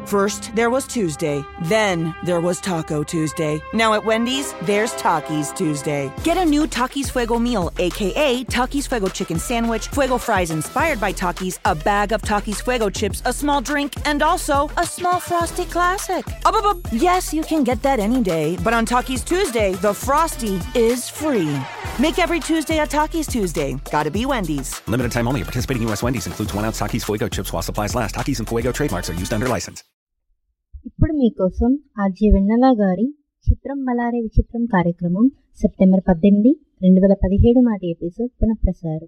First, there was Tuesday. Then, there was Taco Tuesday. Now at Wendy's, there's Takis Tuesday. Get a new Takis Fuego meal, aka Takis Fuego chicken sandwich, Fuego fries inspired by Takis, a bag of Takis Fuego chips, a small drink, and also a small frosty classic. Up, up, up. Yes, you can get that any day, but on Takis Tuesday, the frosty is free. Make every Tuesday a Takis Tuesday. Gotta be Wendy's. Limited time only. Participating U.S. Wendy's includes one ounce Takis Fuego chips while supplies last. Takis and Fuego trademarks are used under license. ఇప్పుడు మీకోసం RJ వెన్నెల గారి చిత్రం బలారే విచిత్రం కార్యక్రమం September పద్దెనిమిది రెండు వేల పదిహేడు నాటి ఎపిసోడ్ పునఃప్రసారం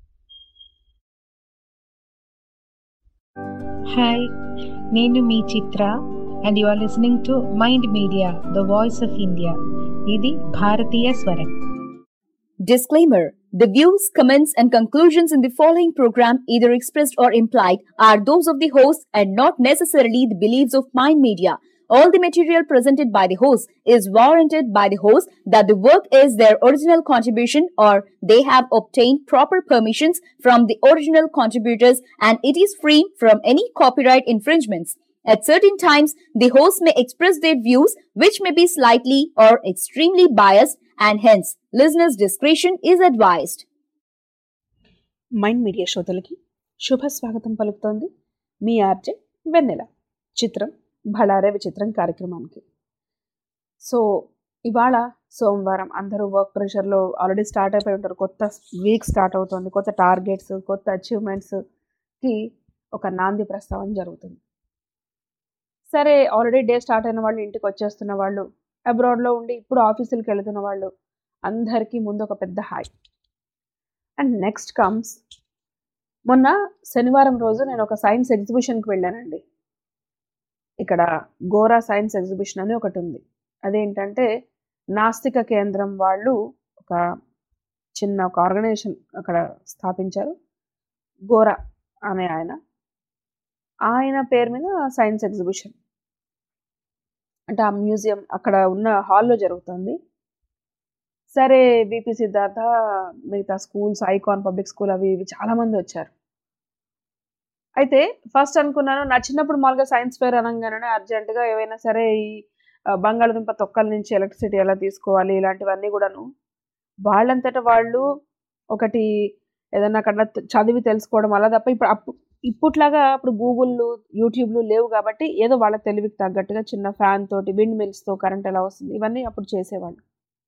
హాయ్ నేను మీ Chitra and you are listening to Mind Media the voice of India ఇది భారతీయ స్వరం Disclaimer The views, comments, and conclusions in the following program, either expressed or implied, are those of the host and not necessarily the beliefs of Mind Media. All the material presented by the host is warranted by the host that the work is their original contribution or they have obtained proper permissions from the original contributors and it is free from any copyright infringements. At certain times, the host may express their views which may be slightly or extremely biased and hence listeners' discretion is advised. Mind Media శ్రోతలకి శుభ స్వాగతం పలుకుతోంది మీ RJ వెన్నెల చిత్రం భళారే విచిత్రం కార్యక్రమానికి so ఇవాళ సోమవారం అందరూ వర్క్ ప్రెషర్లో ఆల్రెడీ స్టార్ట్ అయిపోయి ఉంటారు కొత్త వీక్ స్టార్ట్ అవుతుంది కొత్త టార్గెట్స్ కొత్త అచీవ్మెంట్స్కి ఒక నాంది ప్రస్తావన జరుగుతుంది సరే ఆల్రెడీ డే స్టార్ట్ అయిన వాళ్ళు ఇంటికి వచ్చేస్తున్న వాళ్ళు అబ్రాడ్లో ఉండి ఇప్పుడు ఆఫీసులకు వెళుతున్న వాళ్ళు అందరికీ ముందు ఒక పెద్ద హాయ్ అండ్ నెక్స్ట్ కమ్స్ మొన్న శనివారం రోజు నేను ఒక సైన్స్ ఎగ్జిబిషన్కి వెళ్ళానండి ఇక్కడ గోరా సైన్స్ ఎగ్జిబిషన్ అని ఒకటి ఉంది అదేంటంటే నాస్తిక కేంద్రం వాళ్ళు ఒక చిన్న ఒక ఆర్గనైజేషన్ అక్కడ స్థాపించారు గోరా అనే ఆయన ఆయన పేరు మీద సైన్స్ ఎగ్జిబిషన్ అంటే ఆ మ్యూజియం అక్కడ ఉన్న హాల్లో జరుగుతుంది సరే బీపీ సిద్ధార్థ మిగతా స్కూల్స్ ఐకాన్ పబ్లిక్ స్కూల్ అవి ఇవి చాలామంది వచ్చారు అయితే ఫస్ట్ అనుకున్నాను నా చిన్నప్పుడు మామూలుగా సైన్స్ ఫేర్ అనగానే అర్జెంటుగా ఏవైనా సరే ఈ ఆ, బంగాళదుంప తొక్కల నుంచి ఎలక్ట్రిసిటీ ఎలా తీసుకోవాలి ఇలాంటివన్నీ కూడాను వాళ్ళంతట వాళ్ళు ఒకటి ఏదన్నా అక్కడ చదివి తెలుసుకోవడం అలా తప్ప ఇప్పుడు అప్పు ఇప్పట్లాగా అప్పుడు గూగుల్లు యూట్యూబ్లు లేవు కాబట్టి ఏదో వాళ్ళ తెలివికి తగ్గట్టుగా చిన్న ఫ్యాన్ తోటి విండ్ మిల్స్తో కరెంట్ ఎలా వస్తుంది ఇవన్నీ అప్పుడు చేసేవాళ్ళు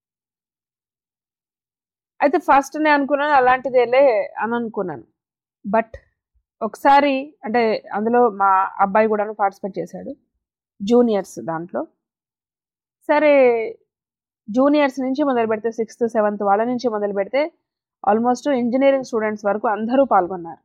అయితే ఫస్ట్ నేను అనుకున్నాను అలాంటిదేలే అని అనుకున్నాను బట్ ఒకసారి అంటే అందులో మా అబ్బాయి కూడాను పార్టిసిపేట్ చేశాడు జూనియర్స్ దాంట్లో సరే జూనియర్స్ నుంచి మొదలు పెడితే సిక్స్త్ సెవెంత్ వాళ్ళ నుంచి మొదలు పెడితే ఆల్మోస్ట్ ఇంజనీరింగ్ స్టూడెంట్స్ వరకు అందరూ పాల్గొన్నారు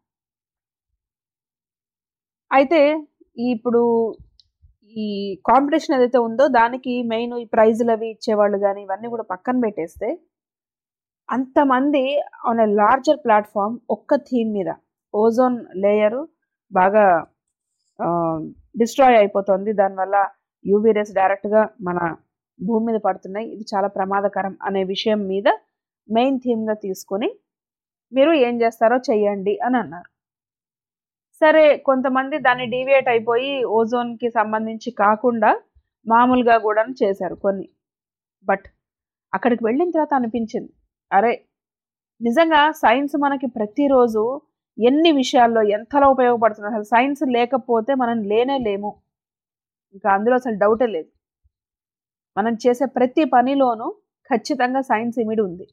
అయితే ఈ ఇప్పుడు ఈ కాంపిటీషన్ ఏదైతే ఉందో దానికి మెయిన్ ఈ ప్రైజులు అవి ఇచ్చేవాళ్ళు కానీ ఇవన్నీ కూడా పక్కన పెట్టేస్తే అంతమంది ఆన్ ఎ లార్జర్ ప్లాట్ఫామ్ ఒక్క థీమ్ మీద ఓజోన్ లేయరు బాగా డిస్ట్రాయ్ అయిపోతుంది దానివల్ల యూవీ రేస్ డైరెక్ట్గా మన భూమి మీద పడుతున్నాయి ఇది చాలా ప్రమాదకరం అనే విషయం మీద మెయిన్ థీమ్గా తీసుకొని మీరు ఏం చేస్తారో చెయ్యండి అని అన్నారు సరే కొంతమంది దాన్ని డీవియేట్ అయిపోయి ఓజోన్కి సంబంధించి కాకుండా మామూలుగా కూడా చేశారు కొన్ని బట్ అక్కడికి వెళ్ళిన తర్వాత అనిపించింది అరే నిజంగా సైన్స్ మనకి ప్రతిరోజు ఎన్ని విషయాల్లో ఎంతలా ఉపయోగపడుతుంది అసలు సైన్స్ లేకపోతే మనం లేనే లేము ఇంకా అందులో అసలు డౌటే లేదు మనం చేసే ప్రతి పనిలోనూ ఖచ్చితంగా సైన్స్ ఇమిడి ఉంది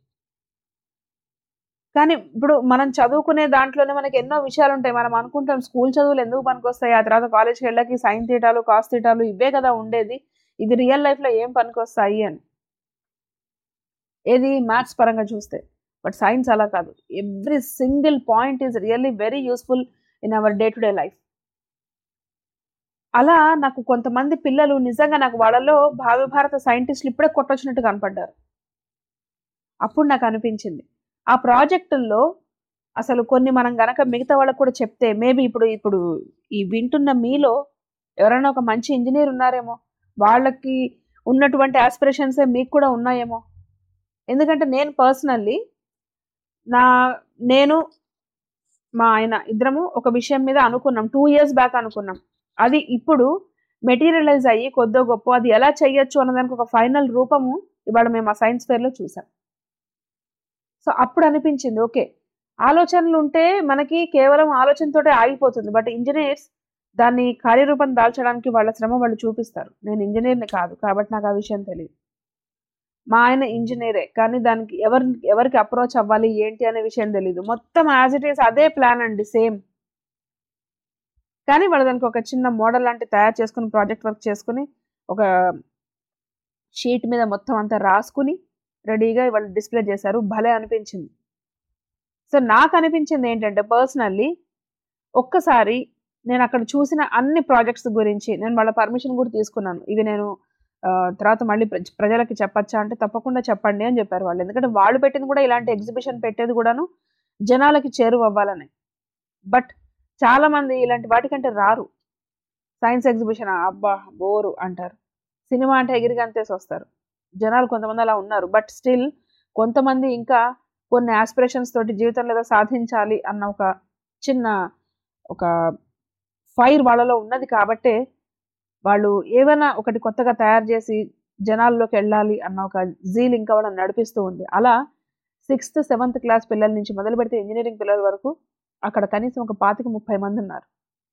కానీ ఇప్పుడు మనం చదువుకునే దాంట్లోనే మనకి ఎన్నో విషయాలు ఉంటాయి మనం అనుకుంటాం స్కూల్ చదువులు ఎందుకు పనికొస్తాయి ఆ తర్వాత కాలేజ్కి వెళ్ళకి సైన్ తీటాలు కాస్ తీటాలు ఇవే కదా ఉండేది ఇది రియల్ లైఫ్లో ఏం పనికొస్తాయి అని ఏది మ్యాథ్స్ పరంగా చూస్తే బట్ సైన్స్ అలా కాదు every single point is really very useful in our day to day life అలా నాకు కొంతమంది పిల్లలు నిజంగా నాకు వాళ్ళలో భావి భారత సైంటిస్టులు ఇప్పుడే కొట్టొచ్చినట్టు కనపడ్డారు అప్పుడు నాకు అనిపించింది ఆ ప్రాజెక్టుల్లో అసలు కొన్ని మనం గనక మిగతా వాళ్ళకు కూడా చెప్తే మేబీ ఇప్పుడు ఇప్పుడు ఈ వింటున్న మీలో ఎవరైనా ఒక మంచి ఇంజనీర్ ఉన్నారేమో వాళ్ళకి ఉన్నటువంటి ఆస్పిరేషన్సే మీకు కూడా ఉన్నాయేమో ఎందుకంటే నేను పర్సనల్లీ నా నేను మా ఆయన ఇద్దరము ఒక విషయం మీద అనుకున్నాం టూ ఇయర్స్ బ్యాక్ అనుకున్నాం అది ఇప్పుడు మెటీరియలైజ్ అయ్యి కొద్దో గొప్ప అది ఎలా చేయొచ్చు అన్నదానికి ఒక ఫైనల్ రూపము ఇవాళ మేము ఆ సైన్స్ ఫేర్లో చూసాం సో అప్పుడు అనిపించింది ఓకే ఆలోచనలు ఉంటే మనకి కేవలం ఆలోచనతోటే ఆగిపోతుంది బట్ ఇంజనీర్స్ దాన్ని కార్యరూపం దాల్చడానికి వాళ్ళ శ్రమ వాళ్ళు చూపిస్తారు నేను ఇంజనీర్ని కాదు కాబట్టి నాకు ఆ విషయం తెలియదు మా ఆయన ఇంజనీరే కానీ దానికి ఎవరి ఎవరికి అప్రోచ్ అవ్వాలి ఏంటి అనే విషయం తెలియదు మొత్తం యాజ్ ఇట్ ఈస్ అదే ప్లాన్ అండి సేమ్ కానీ వాళ్ళు దానికి ఒక చిన్న మోడల్ లాంటి తయారు చేసుకుని ప్రాజెక్ట్ వర్క్ చేసుకుని ఒక షీట్ మీద మొత్తం అంతా రాసుకుని రెడీగా వాళ్ళు డిస్ప్లే చేశారు భలే అనిపించింది సో నాకు అనిపించింది ఏంటంటే పర్సనల్లీ ఒక్కసారి నేను అక్కడ చూసిన అన్ని ప్రాజెక్ట్స్ గురించి నేను వాళ్ళ పర్మిషన్ కూడా తీసుకున్నాను ఇవి నేను ఆ, తర్వాత మళ్ళీ ప్ర- ప్రజలకి చెప్పచ్చా అంటే తప్పకుండా చెప్పండి అని చెప్పారు వాళ్ళు ఎందుకంటే వాళ్ళు పెట్టింది కూడా ఇలాంటి ఎగ్జిబిషన్ పెట్టేది కూడాను జనాలకి చేరువ అవ్వాలని బట్ చాలా మంది ఇలాంటి వాటికంటే రారు సైన్స్ ఎగ్జిబిషన్ అబ్బా బోరు అంటారు సినిమా అంటే ఎగిరిగా అంతేసి వస్తారు జనాలు కొంతమంది అలా ఉన్నారు బట్ స్టిల్ కొంతమంది ఇంకా కొన్ని ఆస్పిరేషన్స్ తోటి జీవితంలో ఏదో సాధించాలి అన్న ఒక చిన్న ఒక ఫైర్ వాళ్ళలో ఉన్నది కాబట్టే వాళ్ళు ఏమైనా ఒకటి కొత్తగా తయారు చేసి జనాల్లోకి వెళ్ళాలి అన్న ఒక జీల్ ఇంకా వాళ్ళని నడిపిస్తూ ఉంది అలా సిక్స్త్ సెవెంత్ క్లాస్ పిల్లల నుంచి మొదలు పెడితే ఇంజనీరింగ్ పిల్లల వరకు అక్కడ కనీసం ఒక పాతిక ముప్పై మంది ఉన్నారు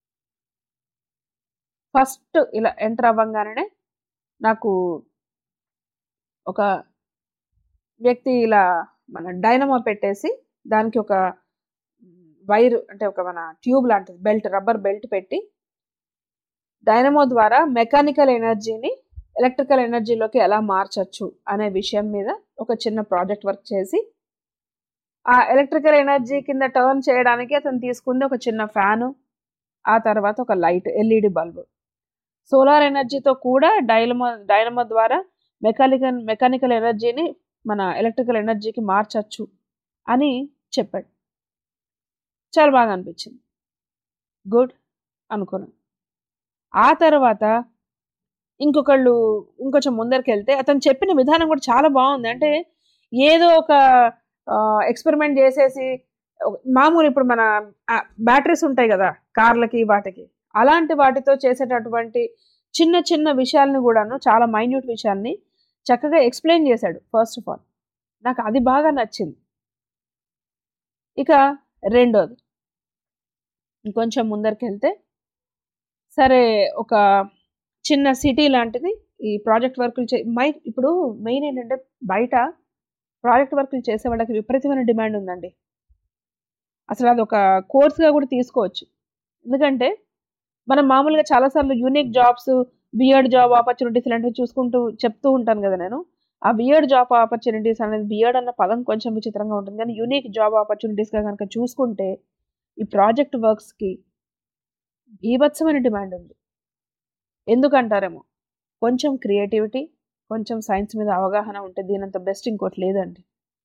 ఫస్ట్ ఇలా ఎంటర్ అవ్వంగానే నాకు ఒక వ్యక్తి ఇలా మన డైనమో పెట్టేసి దానికి ఒక వైర్ అంటే ఒక మన ట్యూబ్ లాంటిది బెల్ట్ రబ్బర్ బెల్ట్ పెట్టి డైనమో ద్వారా మెకానికల్ ఎనర్జీని ఎలక్ట్రికల్ ఎనర్జీలోకి ఎలా మార్చచ్చు అనే విషయం మీద ఒక చిన్న ప్రాజెక్ట్ వర్క్ చేసి ఆ ఎలక్ట్రికల్ ఎనర్జీ కింద టర్న్ చేయడానికి అతను తీసుకుంది ఒక చిన్న ఫ్యాను ఆ తర్వాత ఒక లైట్ ఎల్ఈడి బల్బు సోలార్ ఎనర్జీతో కూడా డైనమో డైనమో ద్వారా మెకానికల్ మెకానికల్ ఎనర్జీని మన ఎలక్ట్రికల్ ఎనర్జీకి మార్చచ్చు అని చెప్పాడు చాలా బాగా అనిపించింది గుడ్ అనుకున్నాను ఆ తర్వాత ఇంకొకళ్ళు ఇంకొంచెం ముందరికి వెళ్తే అతను చెప్పిన విధానం కూడా చాలా బాగుంది అంటే ఏదో ఒక ఎక్స్పెరిమెంట్ చేసేసి ఒక- మామూలు ఇప్పుడు మన బ్యాటరీస్ ఉంటాయి కదా కార్లకి వాటికి అలాంటి వాటితో చేసేటటువంటి చిన్న చిన్న విషయాల్ని కూడాను చాలా మైన్యూట్ విషయాల్ని చక్కగా ఎక్స్ప్లెయిన్ చేశాడు ఫస్ట్ ఆఫ్ ఆల్ నాకు అది బాగా నచ్చింది ఇక రెండోది ఇంకొంచెం ముందరికి వెళ్తే సరే ఒక చిన్న సిటీ లాంటిది ఈ ప్రాజెక్ట్ వర్కులు చే మై ఇప్పుడు మెయిన్ ఏంటంటే బయట ప్రాజెక్ట్ వర్కులు చేసే వాళ్ళకి విపరీతమైన డిమాండ్ ఉందండి అసలు అది ఒక కోర్స్గా కూడా తీసుకోవచ్చు ఎందుకంటే మనం మామూలుగా చాలాసార్లు unique jobs beard job opportunities ఇలాంటివి చూసుకుంటూ చెప్తూ ఉంటాను కదా నేను ఆ బియర్డ్ జాబ్ ఆపర్చునిటీస్ అనేది బియర్డ్ అన్న పదం కొంచెం విచిత్రంగా ఉంటుంది కానీ యూనిక్ జాబ్ ఆపర్చునిటీస్గా కనుక చూసుకుంటే ఈ ప్రాజెక్ట్ వర్క్స్కి బీభత్సమైన డిమాండ్ ఉంది ఎందుకంటారేమో కొంచెం క్రియేటివిటీ కొంచెం సైన్స్ మీద అవగాహన ఉంటే దీనంత బెస్ట్ ఇంకోటి లేదండి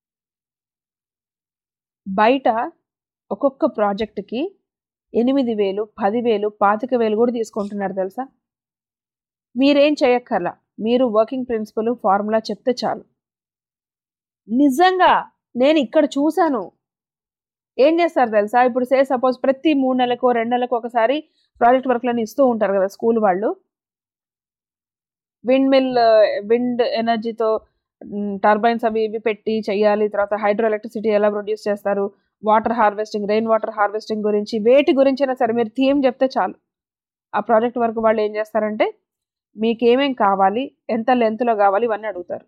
బయట ఒక్కొక్క ప్రాజెక్టుకి ఎనిమిది వేలు పదివేలు పాతిక వేలు కూడా తీసుకుంటున్నారు తెలుసా మీరేం చేయక్కర్లా మీరు వర్కింగ్ ప్రిన్సిపల్ ఫార్ములా చెప్తే చాలు నిజంగా నేను ఇక్కడ చూశాను ఏం చేస్తారు తెలుసా ఇప్పుడు సే సపోజ్ ప్రతి మూడు నెలలకు రెండు నెలలకు ఒకసారి ప్రాజెక్ట్ వర్క్లను ఇస్తూ ఉంటారు కదా స్కూల్ వాళ్ళు విండ్ మిల్ విండ్ ఎనర్జీతో టర్బైన్స్ అవి ఇవి పెట్టి చేయాలి తర్వాత హైడ్రో ఎలక్ట్రిసిటీ ఎలా ప్రొడ్యూస్ చేస్తారు water harvesting rain water harvesting గురించి వేటి గురించి అయినా సరే మీరు థీమ్ చెప్తే చాలు ఆ ప్రాజెక్ట్ వర్క్ వాళ్ళు ఏం చేస్తారంటే మీకు ఏమేం కావాలి ఎంత లెంత్లో కావాలి ఇవన్నీ అడుగుతారు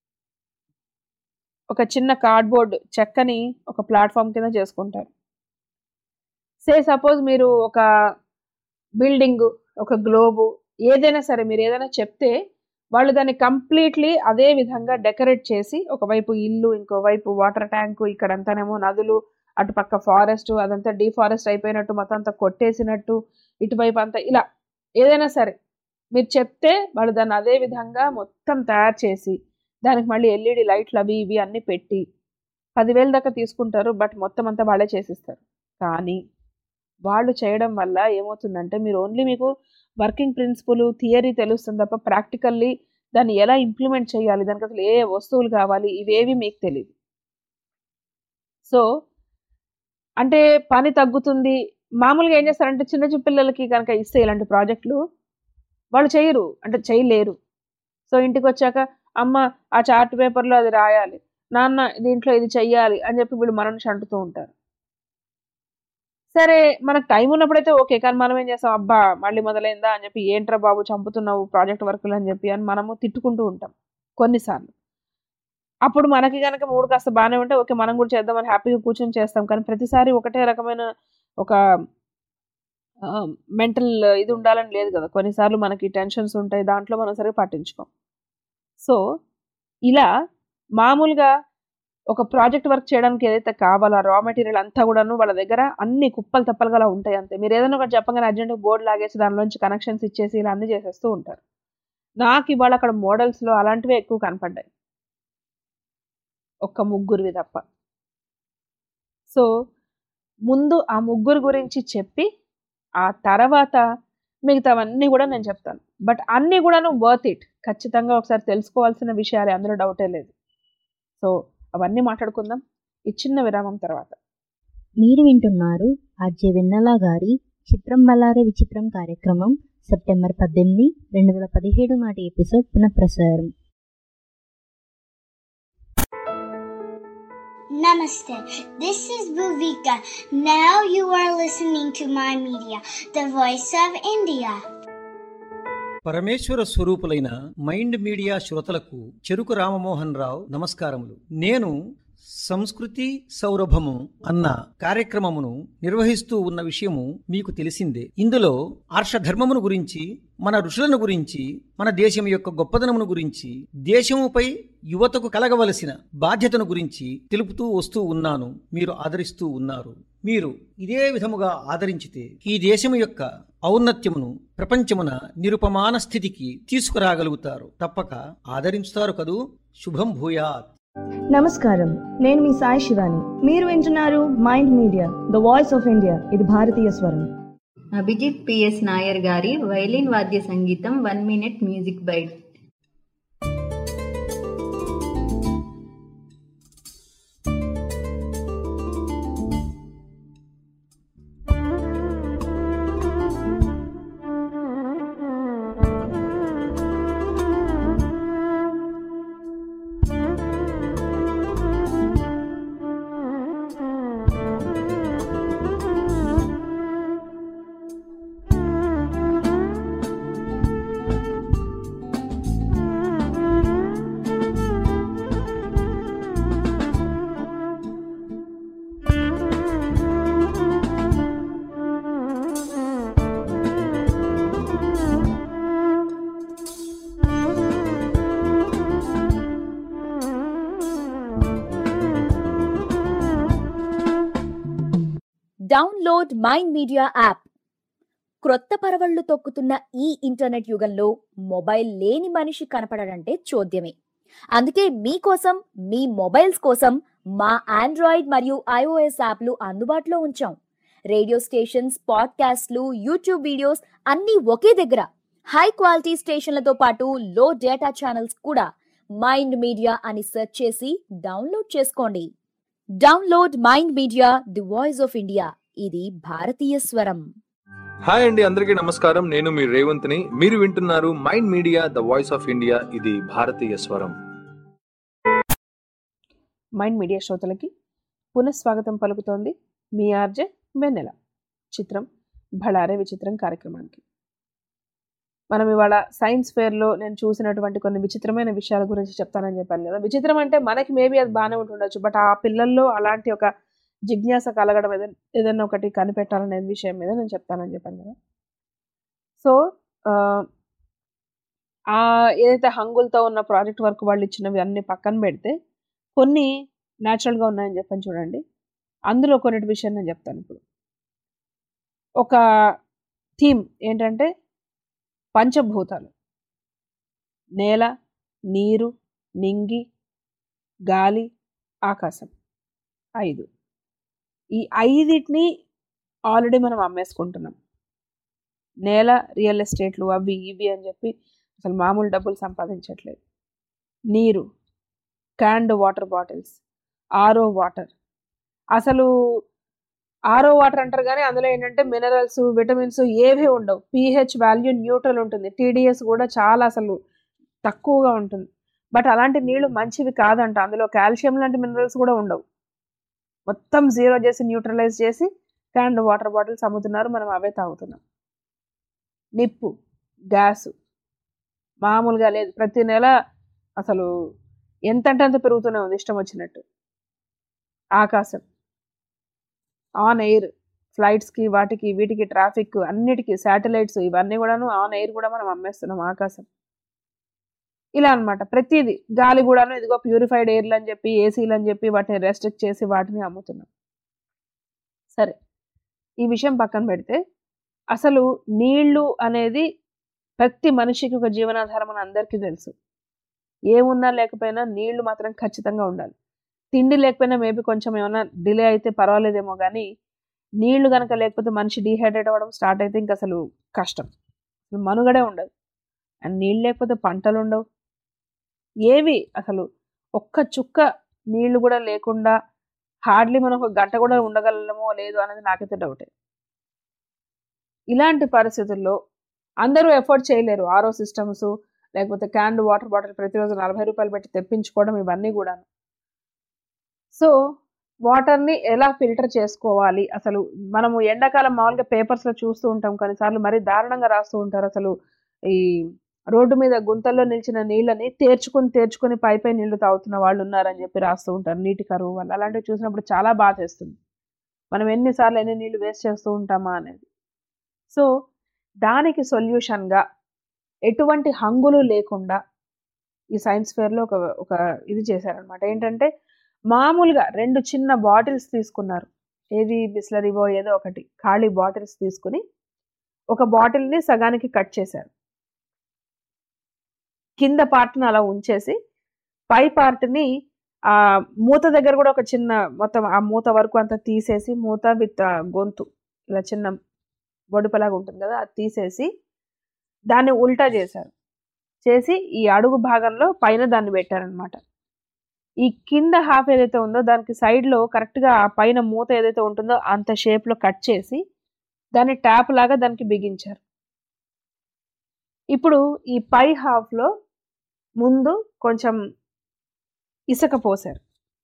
ఒక చిన్న కార్డ్బోర్డ్ చెక్కని ఒక ప్లాట్ఫామ్ కింద చేసుకుంటారు సే సపోజ్ మీరు ఒక బిల్డింగ్ ఒక గ్లోబు ఏదైనా సరే మీరు ఏదైనా చెప్తే వాళ్ళు దాన్ని కంప్లీట్లీ అదే విధంగా డెకరేట్ చేసి ఒకవైపు ఇల్లు ఇంకోవైపు వాటర్ ట్యాంకు ఇక్కడంతానేమో నదులు అటుపక్క ఫారెస్ట్ అదంతా డీఫారెస్ట్ అయిపోయినట్టు మొత్తం అంతా కొట్టేసినట్టు ఇటువైపు అంతా ఇలా ఏదైనా సరే మీరు చెప్తే వాళ్ళు దాన్ని అదే విధంగా మొత్తం తయారు చేసి దానికి మళ్ళీ ఎల్ఈడి లైట్లు అవి ఇవి అన్నీ పెట్టి పదివేల దాకా తీసుకుంటారు బట్ మొత్తం అంతా వాళ్ళే చేసిస్తారు కానీ వాళ్ళు చేయడం వల్ల ఏమవుతుందంటే మీరు ఓన్లీ మీకు వర్కింగ్ ప్రిన్సిపల్ థియరీ తెలుస్తుంది తప్ప ప్రాక్టికల్లీ దాన్ని ఎలా ఇంప్లిమెంట్ చేయాలి దానికి అసలు ఏ వస్తువులు కావాలి ఇవేవి మీకు తెలియదు సో అంటే పని తగ్గుతుంది మామూలుగా ఏం చేస్తారంటే చిన్న చిన్న పిల్లలకి కనుక ఇస్తే ఇలాంటి ప్రాజెక్టులు వాళ్ళు చేయరు అంటే చేయలేరు సో ఇంటికి వచ్చాక అమ్మ ఆ చార్ట్ పేపర్లో అది రాయాలి నాన్న దీంట్లో ఇది చెయ్యాలి అని చెప్పి వీళ్ళు మనల్ని అంటుతూ ఉంటారు సరే మనకు టైం ఉన్నప్పుడైతే ఓకే కానీ మనం ఏం చేస్తాం అబ్బా మళ్ళీ మొదలైందా అని చెప్పి ఏంట్రా బాబు చంపుతున్నావు ప్రాజెక్ట్ వర్కులు అని చెప్పి అని మనము తిట్టుకుంటూ ఉంటాం కొన్నిసార్లు అప్పుడు మనకి కనుక మూడు కాస్త బాగానే ఉంటే ఓకే మనం కూడా చేద్దామని హ్యాపీగా కూర్చొని చేస్తాం కానీ ప్రతిసారి ఒకటే రకమైన ఒక మెంటల్ ఇది ఉండాలని లేదు కదా కొన్నిసార్లు మనకి టెన్షన్స్ ఉంటాయి దాంట్లో మనం సరిగ్గా పట్టించుకోం సో ఇలా మామూలుగా ఒక ప్రాజెక్ట్ వర్క్ చేయడానికి ఏదైతే కావాలో రా మెటీరియల్ అంతా కూడాను వాళ్ళ దగ్గర అన్ని కుప్పలు తప్పలుగా అలా ఉంటాయి అంతే మీరు ఏదైనా ఒకటి చెప్పగానే అర్జెంట్ బోర్డు లాగేసి దానిలోంచి కనెక్షన్స్ ఇచ్చేసి ఇలా అన్ని చేసేస్తూ ఉంటారు నాకు ఇవాళ అక్కడ మోడల్స్లో అలాంటివే ఎక్కువ కనపడ్డాయి ఒక్క ముగ్గురివి తప్ప సో ముందు ఆ ముగ్గురు గురించి చెప్పి ఆ తర్వాత మిగతావన్నీ కూడా నేను చెప్తాను బట్ అన్నీ కూడాను వర్త్ ఇట్ ఖచ్చితంగా ఒకసారి తెలుసుకోవాల్సిన విషయాలే అందులో డౌటే లేదు సో అవన్నీ మాట్లాడుకుందాం ఈ చిన్న విరామం తర్వాత మీరు వింటున్నారు ఆర్జే వెన్నెల గారి చిత్రం బల్లారే విచిత్రం కార్యక్రమం సెప్టెంబర్ పద్దెనిమిది రెండు వేల పదిహేడు నాటి ఎపిసోడ్ పునఃప్రసారం Namaste. This is Bhuvika. Now you are listening to my media, the voice of India. పరమేశ్వర స్వరూపులైన మైండ్ మీడియా శ్రోతలకు చెరుకు రామమోహన్ రావు నమస్కారములు నేను సంస్కృతి సౌరభము అన్న కార్యక్రమమును నిర్వహిస్తూ ఉన్న విషయము మీకు తెలిసిందే ఇందులో ఆర్షధర్మమును గురించి మన ఋషులను గురించి మన దేశం యొక్క గొప్పదనమును గురించి దేశముపై యువతకు కలగవలసిన బాధ్యతను గురించి తెలుపుతూ వస్తూ ఉన్నాను మీరు ఆదరిస్తూ ఉన్నారు మీరు ఇదే విధముగా ఆదరించితే ఈ దేశము యొక్క ఔన్నత్యమును ప్రపంచమున నిరుపమాన స్థితికి తీసుకురాగలుగుతారు తప్పక ఆదరించుతారు కదూ శుభం భూయాత్ నమస్కారం నేను మీ సాయి శివాని మీరు వింటున్నారు Mind Media the voice of India ఇది భారతీయ స్వరం అభిజిత్ పిఎస్ నాయర్ గారి వైలిన్ వాద్య సంగీతం one minute music bite download Mind Media app క్రొత్త పరవళ్లు తొక్కుతున్న ఈ ఇంటర్నెట్ యుగంలో మొబైల్ లేని మనిషి కనపడడంటే చూద్యమే అందుకే మీకోసం మీ మొబైల్స్ కోసం మా ఆండ్రాయిడ్ మరియు ఐఓఎస్ యాప్లు అందుబాటులో ఉంచాం రేడియో స్టేషన్స్ పాడ్కాస్ట్లు యూట్యూబ్ వీడియోస్ అన్నీ ఒకే దగ్గర హై క్వాలిటీ స్టేషన్లతో పాటు లో డేటా ఛానల్స్ కూడా మైండ్ మీడియా అని సెర్చ్ చేసి డౌన్లోడ్ చేసుకోండి download Mind Media the voice of India ఇది భారతీయ స్వరం హాయ్ అండి అందరికీ నమస్కారం నేను మీ రేవంత్ని మీరు వింటున్నారు Mind Media the voice of India ఇది భారతీయ స్వరం మైండ్ మీడియా శ్రోతలకి పునఃస్వాగతం పలుకుతోంది మీ ఆర్జే వెన్నెల చిత్రం భళారే విచిత్రం కార్యక్రమానికి మనం ఇవాళ సైన్స్ ఫేర్లో నేను చూసినటువంటి కొన్ని విచిత్రమైన విషయాల గురించి చెప్తానని చెప్పాను కదా విచిత్రం అంటే మనకి మేబీ అది బాగానే ఉంటుండొచ్చు బట్ ఆ పిల్లల్లో అలాంటి ఒక జిజ్ఞాస కలగడం ఏదైనా ఏదైనా ఒకటి కనిపెట్టాలనే విషయం మీద నేను చెప్తానని చెప్పాను కదా సో ఆ ఏదైతే హంగులతో ఉన్న ప్రాజెక్ట్ వర్క్ వాళ్ళు ఇచ్చినవి అన్ని పక్కన పెడితే కొన్ని న్యాచురల్గా ఉన్నాయని చెప్పని చూడండి అందులో కొన్నిటి విషయం నేను చెప్తాను ఇప్పుడు ఒక థీమ్ ఏంటంటే పంచభూతాలు నేల నీరు నింగి గాలి ఆకాశం ఐదు ఈ ఐదిటిని ఆల్రెడీ మనం అమ్మేసుకుంటున్నాం నేల రియల్ ఎస్టేట్లు అవి ఇవి అని చెప్పి అసలు మామూలు డబ్బులు సంపాదించట్లేదు నీరు canned water bottles RO water అసలు ఆరో వాటర్ అంటారు కానీ అందులో ఏంటంటే మినరల్స్ విటమిన్స్ ఏవి ఉండవు పీహెచ్ వాల్యూ న్యూట్రల్ ఉంటుంది టీడీఎస్ కూడా చాలా అసలు తక్కువగా ఉంటుంది బట్ అలాంటి నీళ్లు మంచివి కాదంట అందులో కాల్షియం లాంటి మినరల్స్ కూడా ఉండవు మొత్తం జీరో చేసి న్యూట్రలైజ్ చేసి క్యాండ్ వాటర్ బాటిల్స్ అమ్ముతున్నారు మనం అవే తాగుతున్నాం నిప్పు గ్యాసు మామూలుగా లేదు ప్రతి నెల అసలు ఎంతంటే అంత పెరుగుతూనే ఉంది ఇష్టం వచ్చినట్టు ఆకాశం ఆన్ ఎయిర్ ఫ్లైట్స్కి వాటికి వీటికి ట్రాఫిక్ అన్నిటికీ శాటిలైట్స్ ఇవన్నీ కూడాను ఆన్ ఎయిర్ కూడా మనం అమ్మేస్తున్నాం ఆకాశం ఇలా అన్నమాట ప్రతిదీ గాలి కూడాను ఇదిగో ప్యూరిఫైడ్ ఎయిర్లు అని చెప్పి ఏసీలు అని చెప్పి వాటిని రెస్ట్రిక్ట్ చేసి వాటిని అమ్ముతున్నాం సరే ఈ విషయం పక్కన పెడితే అసలు నీళ్లు అనేది ప్రతి మనిషికి ఒక జీవనాధారం అని అందరికీ తెలుసు ఏమున్నా లేకపోయినా నీళ్లు మాత్రం ఖచ్చితంగా ఉండాలి తిండి లేకపోయినా మేబీ కొంచెం ఏమైనా డిలే అయితే పర్వాలేదేమో కానీ నీళ్లు కనుక లేకపోతే మనిషి డీహైడ్రేట్ అవ్వడం స్టార్ట్ అయితే ఇంకా అసలు కష్టం అసలు మనుగడే ఉండదు అండ్ నీళ్ళు లేకపోతే పంటలు ఉండవు ఏవి అసలు ఒక్క చుక్క నీళ్లు కూడా లేకుండా హార్డ్లీ మనం ఒక గంట కూడా ఉండగలమో లేదు అనేది నాకైతే డౌటే ఇలాంటి పరిస్థితుల్లో అందరూ ఎఫోర్డ్ చేయలేరు ఆరో సిస్టమ్స్ లేకపోతే క్యాండ్ వాటర్ బాటిల్ ప్రతిరోజు నలభై రూపాయలు పెట్టి తెప్పించుకోవడం ఇవన్నీ కూడాను సో వాటర్ని ఎలా ఫిల్టర్ చేసుకోవాలి అసలు మనము ఎండాకాలం మామూలుగా పేపర్స్లో చూస్తూ ఉంటాం కొన్నిసార్లు మరీ దారుణంగా రాస్తూ ఉంటారు అసలు ఈ రోడ్డు మీద గుంతల్లో నిలిచిన నీళ్ళని తేర్చుకొని తేర్చుకొని పై పై నీళ్లు తాగుతున్న వాళ్ళు ఉన్నారని చెప్పి రాస్తూ ఉంటారు నీటి కరువు వల్ల అలాంటివి చూసినప్పుడు చాలా బాధ వేస్తుంది మనం ఎన్నిసార్లు ఎన్ని నీళ్లు వేస్ట్ చేస్తూ ఉంటామా అనేది సో దానికి సొల్యూషన్గా ఎటువంటి హంగులు లేకుండా ఈ సైన్స్ ఫేర్లో ఒక ఒక ఇది చేశారనమాట ఏంటంటే మామూలుగా రెండు చిన్న బాటిల్స్ తీసుకున్నారు ఏది బిస్లరీవో ఏదో ఒకటి ఖాళీ బాటిల్స్ తీసుకుని ఒక బాటిల్ని సగానికి కట్ చేశారు కింద పార్ట్ని అలా ఉంచేసి పై పార్ట్ని ఆ మూత దగ్గర కూడా ఒక చిన్న మొత్తం ఆ మూత వరకు అంతా తీసేసి మూత విత్ గొంతు ఇలా చిన్న బొడిపలాగా ఉంటుంది కదా అది తీసేసి దాన్ని ఉల్టా చేశారు చేసి ఈ అడుగు భాగంలో పైన దాన్ని పెట్టారనమాట ఈ కింద హాఫ్ ఏదైతే ఉందో దానికి సైడ్లో కరెక్ట్గా ఆ పైన మూత ఏదైతే ఉంటుందో అంత షేప్లో కట్ చేసి దాన్ని ట్యాప్ లాగా దానికి బిగించారు ఇప్పుడు ఈ పై హాఫ్లో ముందు కొంచెం ఇసుక పోసారు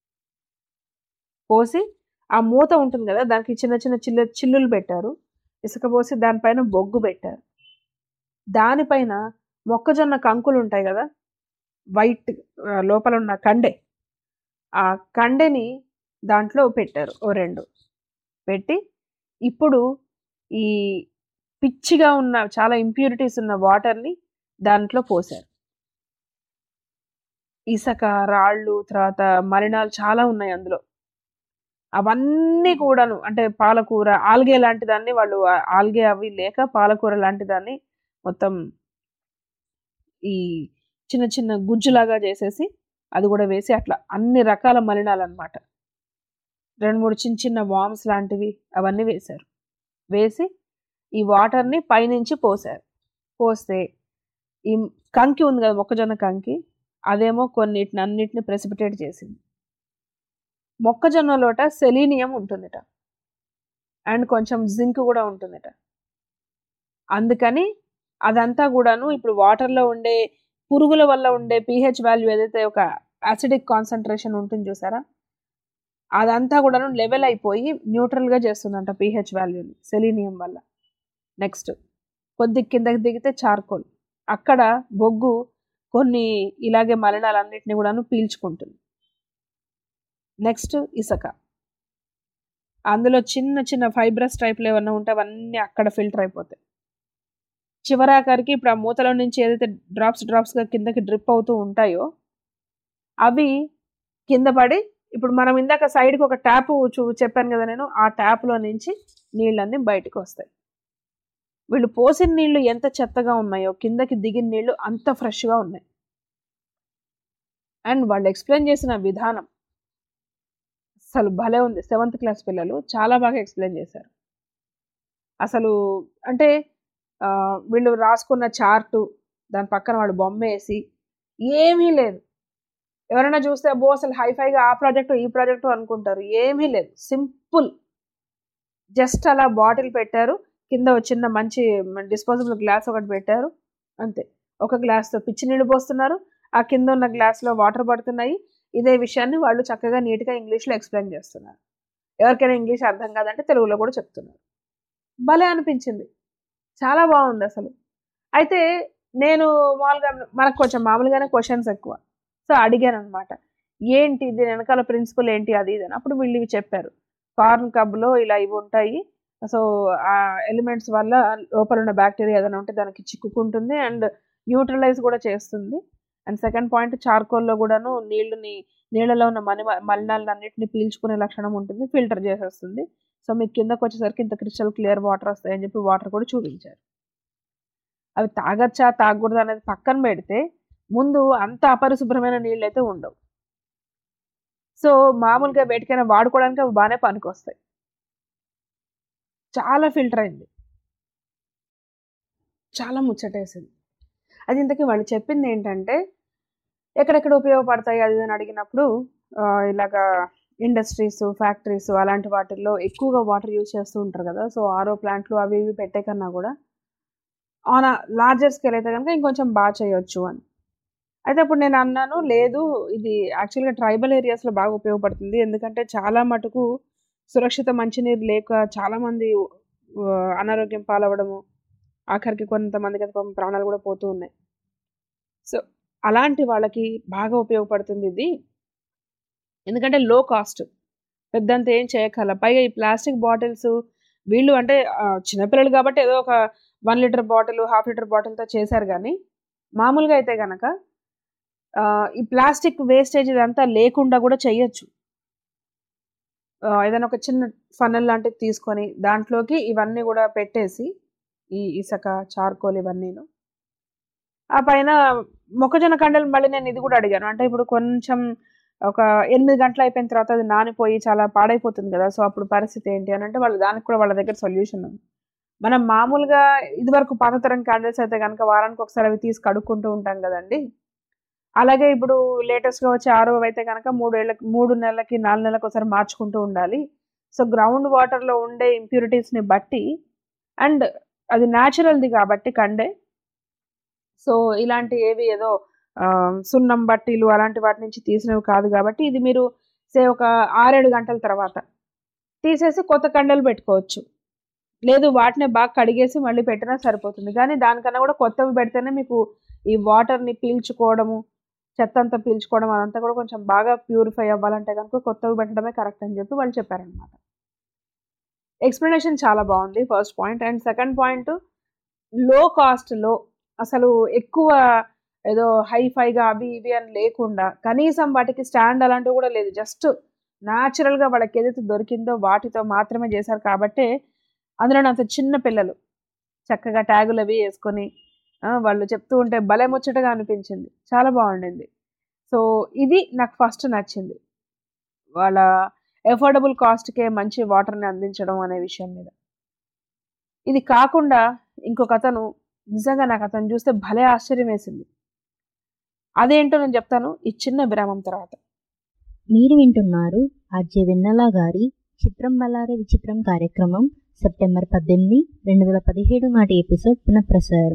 పోసి ఆ మూత ఉంటుంది కదా దానికి చిన్న చిన్న చిల్ల చిల్లులు పెట్టారు ఇసుక పోసి దానిపైన బొగ్గు పెట్టారు దానిపైన మొక్కజొన్న కంకులు ఉంటాయి కదా వైట్ లోపల ఉన్న కండె ఆ కండెని దాంట్లో పెట్టారు ఓ రెండు పెట్టి ఇప్పుడు ఈ పిచ్చిగా ఉన్న చాలా ఇంప్యూరిటీస్ ఉన్న వాటర్ని దాంట్లో పోసారు ఇసక రాళ్ళు తర్వాత మలినాలు చాలా ఉన్నాయి అందులో అవన్నీ కూడాను అంటే పాలకూర ఆల్గే లాంటి దాన్ని వాళ్ళు ఆల్గే అవి లేక పాలకూర లాంటి దాన్ని మొత్తం ఈ చిన్న చిన్న గుజ్జులాగా చేసేసి అది కూడా వేసి అట్లా అన్ని రకాల మలినాలు అనమాట రెండు మూడు చిన్న చిన్న వామ్స్ లాంటివి అవన్నీ వేశారు వేసి ఈ వాటర్ని పైనుంచి పోసారు పోస్తే ఈ కంకి ఉంది కదా మొక్కజొన్న కంకి అదేమో కొన్నిటిని అన్నిటిని ప్రెసిపిటేట్ చేసింది మొక్కజొన్నలోట సెలీనియం ఉంటుందిట అండ్ కొంచెం జింక్ కూడా ఉంటుందిట అందుకని అదంతా కూడాను ఇప్పుడు వాటర్లో ఉండే పురుగుల వల్ల ఉండే పీహెచ్ వాల్యూ ఏదైతే ఒక యాసిడిక్ కాన్సన్ట్రేషన్ ఉంటుంది చూసారా అదంతా కూడాను లెవెల్ అయిపోయి న్యూట్రల్గా చేస్తుందంట పీహెచ్ వాల్యూని సెలీనియం వల్ల నెక్స్ట్ కొద్ది కిందకి దిగితే చార్కోల్ అక్కడ బొగ్గు కొన్ని ఇలాగే మలినాలన్నింటినీ కూడాను పీల్చుకుంటుంది నెక్స్ట్ ఇసుక అందులో చిన్న చిన్న ఫైబ్రస్ టైప్లు ఏమన్నా ఉంటే అవన్నీ అక్కడ ఫిల్టర్ అయిపోతాయి చివరాఖరికి ఇప్పుడు ఆ మూతలో నుంచి ఏదైతే డ్రాప్స్ డ్రాప్స్గా కిందకి డ్రిప్ అవుతూ ఉంటాయో అవి కింద పడి ఇప్పుడు మనం ఇందాక సైడ్కి ఒక ట్యాప్ చూ చెప్పాను కదా నేను ఆ ట్యాప్లో నుంచి నీళ్ళన్నీ బయటకు వస్తాయి వీళ్ళు పోసిన నీళ్లు ఎంత చెత్తగా ఉన్నాయో కిందకి దిగిన నీళ్లు అంత ఫ్రెష్గా ఉన్నాయి అండ్ వాళ్ళు ఎక్స్ప్లెయిన్ చేసిన విధానం అసలు భలే ఉంది సెవెంత్ క్లాస్ పిల్లలు చాలా బాగా ఎక్స్ప్లెయిన్ చేశారు అసలు అంటే వీళ్ళు రాసుకున్న చార్టు దాని పక్కన వాళ్ళు బొమ్మ వేసి ఏమీ లేదు ఎవరైనా చూస్తే అబ్బో అసలు హైఫైగా ఆ ప్రాజెక్టు ఈ ప్రాజెక్టు అనుకుంటారు ఏమీ లేదు సింపుల్ జస్ట్ అలా బాటిల్ పెట్టారు కింద ఒక చిన్న మంచి డిస్పోజబుల్ గ్లాస్ ఒకటి పెట్టారు అంతే ఒక గ్లాస్తో పిచ్చి నీళ్ళు పోస్తున్నారు ఆ కింద ఉన్న గ్లాస్లో వాటర్ పడుతున్నాయి ఇదే విషయాన్ని వాళ్ళు చక్కగా నీట్గా ఇంగ్లీష్లో ఎక్స్ప్లెయిన్ చేస్తున్నారు ఎవరికైనా ఇంగ్లీష్ అర్థం కాదంటే తెలుగులో కూడా చెప్తున్నారు భలే అనిపించింది చాలా బాగుంది అసలు అయితే నేను మామూలుగా మనకు కొంచెం మామూలుగానే క్వశ్చన్స్ ఎక్కువ సో అడిగాను అనమాట ఏంటి దీని వెనకాల ప్రిన్సిపల్ ఏంటి అది ఇది అని అప్పుడు వీళ్ళు ఇవి చెప్పారు కార్న్ కబ్లో ఇలా ఇవి ఉంటాయి సో ఆ ఎలిమెంట్స్ వల్ల లోపల ఉన్న బ్యాక్టీరియా ఏదైనా ఉంటే దానికి చిక్కుకుంటుంది అండ్ న్యూట్రలైజ్ కూడా చేస్తుంది అండ్ సెకండ్ పాయింట్ చార్కోల్లో కూడాను నీళ్ళని నీళ్ళలో ఉన్న మలి మలినాలను అన్నింటిని పీల్చుకునే లక్షణం ఉంటుంది ఫిల్టర్ చేసేస్తుంది సో మీకు కిందకు వచ్చేసరికి ఇంత క్రిస్టల్ క్లియర్ వాటర్ వస్తాయని చెప్పి వాటర్ కూడా చూపించారు అవి తాగచ్చా తాగకూడదు అనేది పక్కన పెడితే ముందు అంత అపరిశుభ్రమైన నీళ్ళు అయితే ఉండవు సో మామూలుగా వేటికైనా వాడుకోవడానికి అవి బాగానే పనికొస్తాయి చాలా ఫిల్టర్ అయింది చాలా ముచ్చటేసింది అది ఇంతకీ వాళ్ళు చెప్పింది ఏంటంటే ఎక్కడెక్కడ ఉపయోగపడతాయి అది అని అడిగినప్పుడు ఆ, ఇలాగా ఇండస్ట్రీస్ ఫ్యాక్టరీస్ అలాంటి వాటిల్లో ఎక్కువగా వాటర్ యూజ్ చేస్తూ ఉంటారు కదా సో ఆరో ప్లాంట్లు అవి ఇవి పెట్టే కన్నా కూడా ఆన్ లార్జర్ స్కేల్ అయితే కనుక ఇంకొంచెం బాగా చేయొచ్చు అని అయితే అప్పుడు నేను అన్నాను లేదు ఇది యాక్చువల్గా ట్రైబల్ ఏరియాస్లో బాగా ఉపయోగపడుతుంది ఎందుకంటే చాలా మటుకు సురక్షిత మంచినీరు లేక చాలామంది ఆ, అనారోగ్యం పాలవడము ఆఖరికి కొంతమందికి అయితే పాపం ప్రాణాలు కూడా పోతూ ఉన్నాయి సో అలాంటి వాళ్ళకి బాగా ఉపయోగపడుతుంది ఇది ఎందుకంటే లో కాస్ట్ పెద్దంత ఏం చేయగల పైగా ఈ ప్లాస్టిక్ బాటిల్స్ వీళ్ళు అంటే ఆ, చిన్నపిల్లలు కాబట్టి ఏదో ఒక one litre bottle half litre బాటిల్తో చేశారు కానీ మామూలుగా అయితే కనుక ఆ, ఈ ప్లాస్టిక్ వేస్టేజ్ ఇదంతా లేకుండా కూడా చేయొచ్చు ఆ, ఏదైనా ఒక చిన్న ఫనల్ లాంటిది తీసుకొని దాంట్లోకి ఇవన్నీ కూడా పెట్టేసి ఈ ఇసుక చార్కోల్ ఇవన్నీను ఆ పైన మొక్కజొన్న కండలు మళ్ళీ నేను ఇది కూడా అడిగాను అంటే ఇప్పుడు కొంచెం ఒక ఎనిమిది గంటలు అయిపోయిన తర్వాత అది నానిపోయి చాలా పాడైపోతుంది కదా సో అప్పుడు పరిస్థితి ఏంటి అని అంటే వాళ్ళు దానికి కూడా వాళ్ళ దగ్గర సొల్యూషన్ ఉంది మనం మామూలుగా ఇదివరకు పాతతరం క్యాండిల్స్ అయితే కనుక వారానికి ఒకసారి అవి తీసి కడుక్కుంటూ ఉంటాం కదండి అలాగే ఇప్పుడు లేటెస్ట్గా వచ్చే ఆరో అయితే కనుక మూడు ఏళ్ళకి మూడు నెలలకి నాలుగు నెలలకు ఒకసారి మార్చుకుంటూ ఉండాలి సో గ్రౌండ్ వాటర్లో ఉండే ఇంప్యూరిటీస్ని బట్టి అండ్ అది న్యాచురల్ది కాబట్టి కండే సో ఇలాంటి ఏవి ఏదో ఆ, సున్నం బట్టీలు అలాంటి వాటి నుంచి తీసినవి కాదు కాబట్టి ఇది మీరు సే ఒక ఆరేడు గంటల తర్వాత తీసేసి కొత్త కండలు పెట్టుకోవచ్చు లేదు వాటిని బాగా కడిగేసి మళ్ళీ పెట్టినా సరిపోతుంది కానీ దానికన్నా కూడా కొత్తవి పెడితేనే మీకు ఈ వాటర్ని పీల్చుకోవడము చెత్త అంతా పీల్చుకోవడం అదంతా కూడా కొంచెం బాగా ప్యూరిఫై అవ్వాలంటే కనుక కొత్తవి పెట్టడమే కరెక్ట్ అని చెప్పి వాళ్ళు చెప్పారనమాట ఎక్స్ప్లెనేషన్ చాలా బాగుంది first point and second point లో కాస్ట్లో అసలు ఎక్కువ ఏదో హైఫైగా అవి ఇవి అని లేకుండా కనీసం వాటికి స్టాండ్ అలాంటివి కూడా లేదు జస్ట్ న్యాచురల్గా వాళ్ళకి ఏదైతే దొరికిందో వాటితో మాత్రమే చేశారు కాబట్టి అందులో అంత చిన్న పిల్లలు చక్కగా ట్యాగులు అవి వేసుకొని ఆ, వాళ్ళు చెప్తూ ఉంటే భలే ముచ్చటగా అనిపించింది చాలా బాగుండింది సో ఇది నాకు ఫస్ట్ నచ్చింది వాళ్ళ ఎఫోర్డబుల్ కాస్ట్కే మంచి వాటర్ని అందించడం అనే విషయం మీద ఇది కాకుండా ఇంకొక అతను నిజంగా నాకు అతను చూస్తే భలే ఆశ్చర్యం వేసింది అదేంటో నేను చెప్తాను ఈ చిన్న విరామం తర్వాత మీరు వింటున్నారు ఆర్జే వెన్నెల గారి చిత్రం బల్లారే విచిత్రం కార్యక్రమం సెప్టెంబర్ పద్దెనిమిది రెండు వేల పదిహేడు నాటి ఎపిసోడ్ పునఃప్రసారం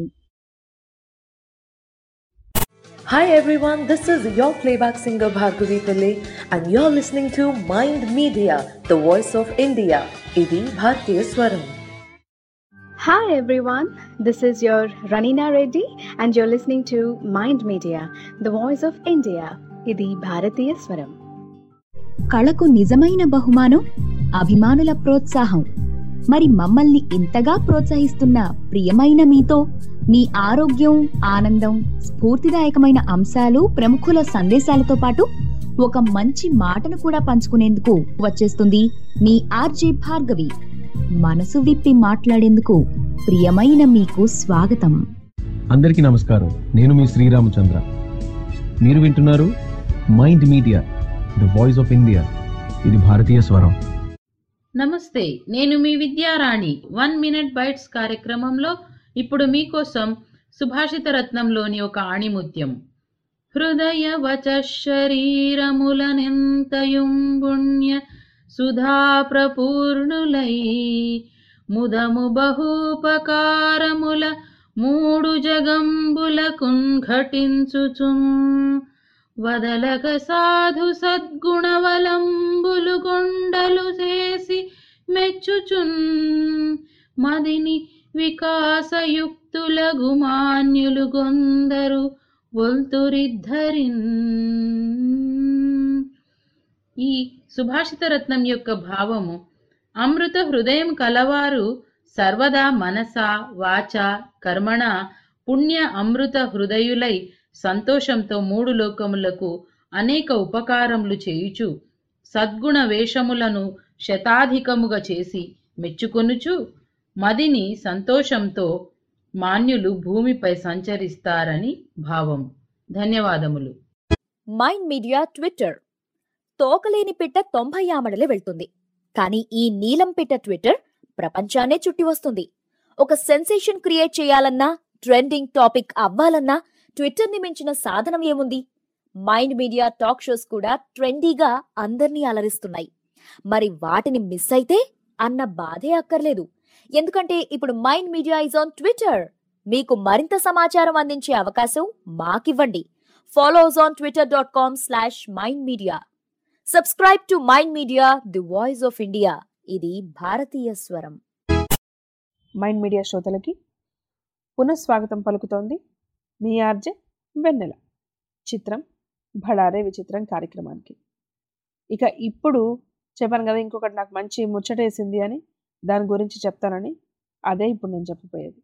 Hi everyone, this is your playback singer Bhargavi Pillai and you're listening to Mind Media, the voice of India. Idi Bhartiya Swaram. Hi everyone, this is your Ranina Reddy and you're listening to Mind Media, the voice of India. ఇది భారతీయ స్వరం కళకు నిజమైన బహుమానం అభిమానుల ప్రోత్సాహం మరి మమ్మల్ని ఇంతగా ప్రోత్సహిస్తున్న ప్రియమైన మీతో మీ ఆరోగ్యం ఆనందం స్ఫూర్తిదాయకమైన అంశాలు ప్రముఖుల సందేశాలతో పాటు ఒక మంచి మాటను కూడా పంచుకునేందుకు వచ్చేస్తుంది మీ ఆర్జే భార్గవి మనసు విప్పి మాట్లాడేందుకు ప్రియమైన మీకు స్వాగతం అందరికీ నమస్కారం నేను మీ శ్రీరామచంద్ర మీరు వింటున్నారు Mind Media the voice of India ఇది భారతీయ స్వరం నమస్తే నేను మీ విద్యారాణి వన్ మినిట్ బైట్స్ కార్యక్రమంలో ఇప్పుడు మీకోసం సుభాషిత రత్నంలోని ఒక ఆణిముత్యం హృదయ వచ శరీరములనెంతయుం పుణ్య సుధాప్రపూర్ణులై ముదము బహూపకారముల మూడు జగంబులకున్ ఘటించుచున్ వదలక సాధు సద్గుణవలంబులు కొండలు చేసి మెచ్చుచున్ మదిని వికాసయుక్తుల గుమాన్యులు కొందరు ఒల్తురిద్ధరిన్ ఈ సుభాషిత రత్నం యొక్క భావము అమృత హృదయం కలవారు సర్వదా మనస వాచ కర్మణ పుణ్య అమృత హృదయులై సంతోషంతో మూడు లోకములకు అనేక ఉపకారములు చేయుచు సద్గుణ వేషములను శతాధికముగా చేసి మెచ్చుకొనుచు మదిని సంతోషంతో మాన్యులు భూమిపై సంచరిస్తారని భావం ధన్యవాదములు మైండ్ మీడియా ట్విట్టర్ తోకలేని పిట్ట తొంభై ఆమడలే వెళ్తుంది కానీ ఈ నీలం పిట్ట ట్విట్టర్ ప్రపంచాన్నే చుట్టి వస్తుంది ఒక సెన్సేషన్ క్రియేట్ చేయాలన్నా ట్రెండింగ్ టాపిక్ అవ్వాలన్నా ట్విట్టర్ ని మించిన సాధనం ఏముంది మైండ్ మీడియా టాక్ షోస్ కూడా ట్రెండీగా అందర్నీ అలరిస్తున్నాయి మరి వాటిని మిస్ అయితే అన్న బాధే అక్కర్లేదు ఎందుకంటే ఇప్పుడు Mind Media is on Twitter మీకు మరింత సమాచారం అందించే అవకాశం మాకివ్వండి follows on Twitter dot com slash Mind Media subscribe to Mind Media the voice of India ఇది భారతీయ స్వరం మైండ్ మీడియా శ్రోతలకి పునఃస్వాగతం పలుకుతోంది మీ ఆర్జే వెన్నెల చిత్రం భళారే విచిత్రం కార్యక్రమానికి ఇక ఇప్పుడు చెప్పాను కదా ఇంకొకటి నాకు మంచి ముచ్చటేసింది అని దాని గురించి చెప్తానని అదే ఇప్పుడు నేను చెప్పబోయేది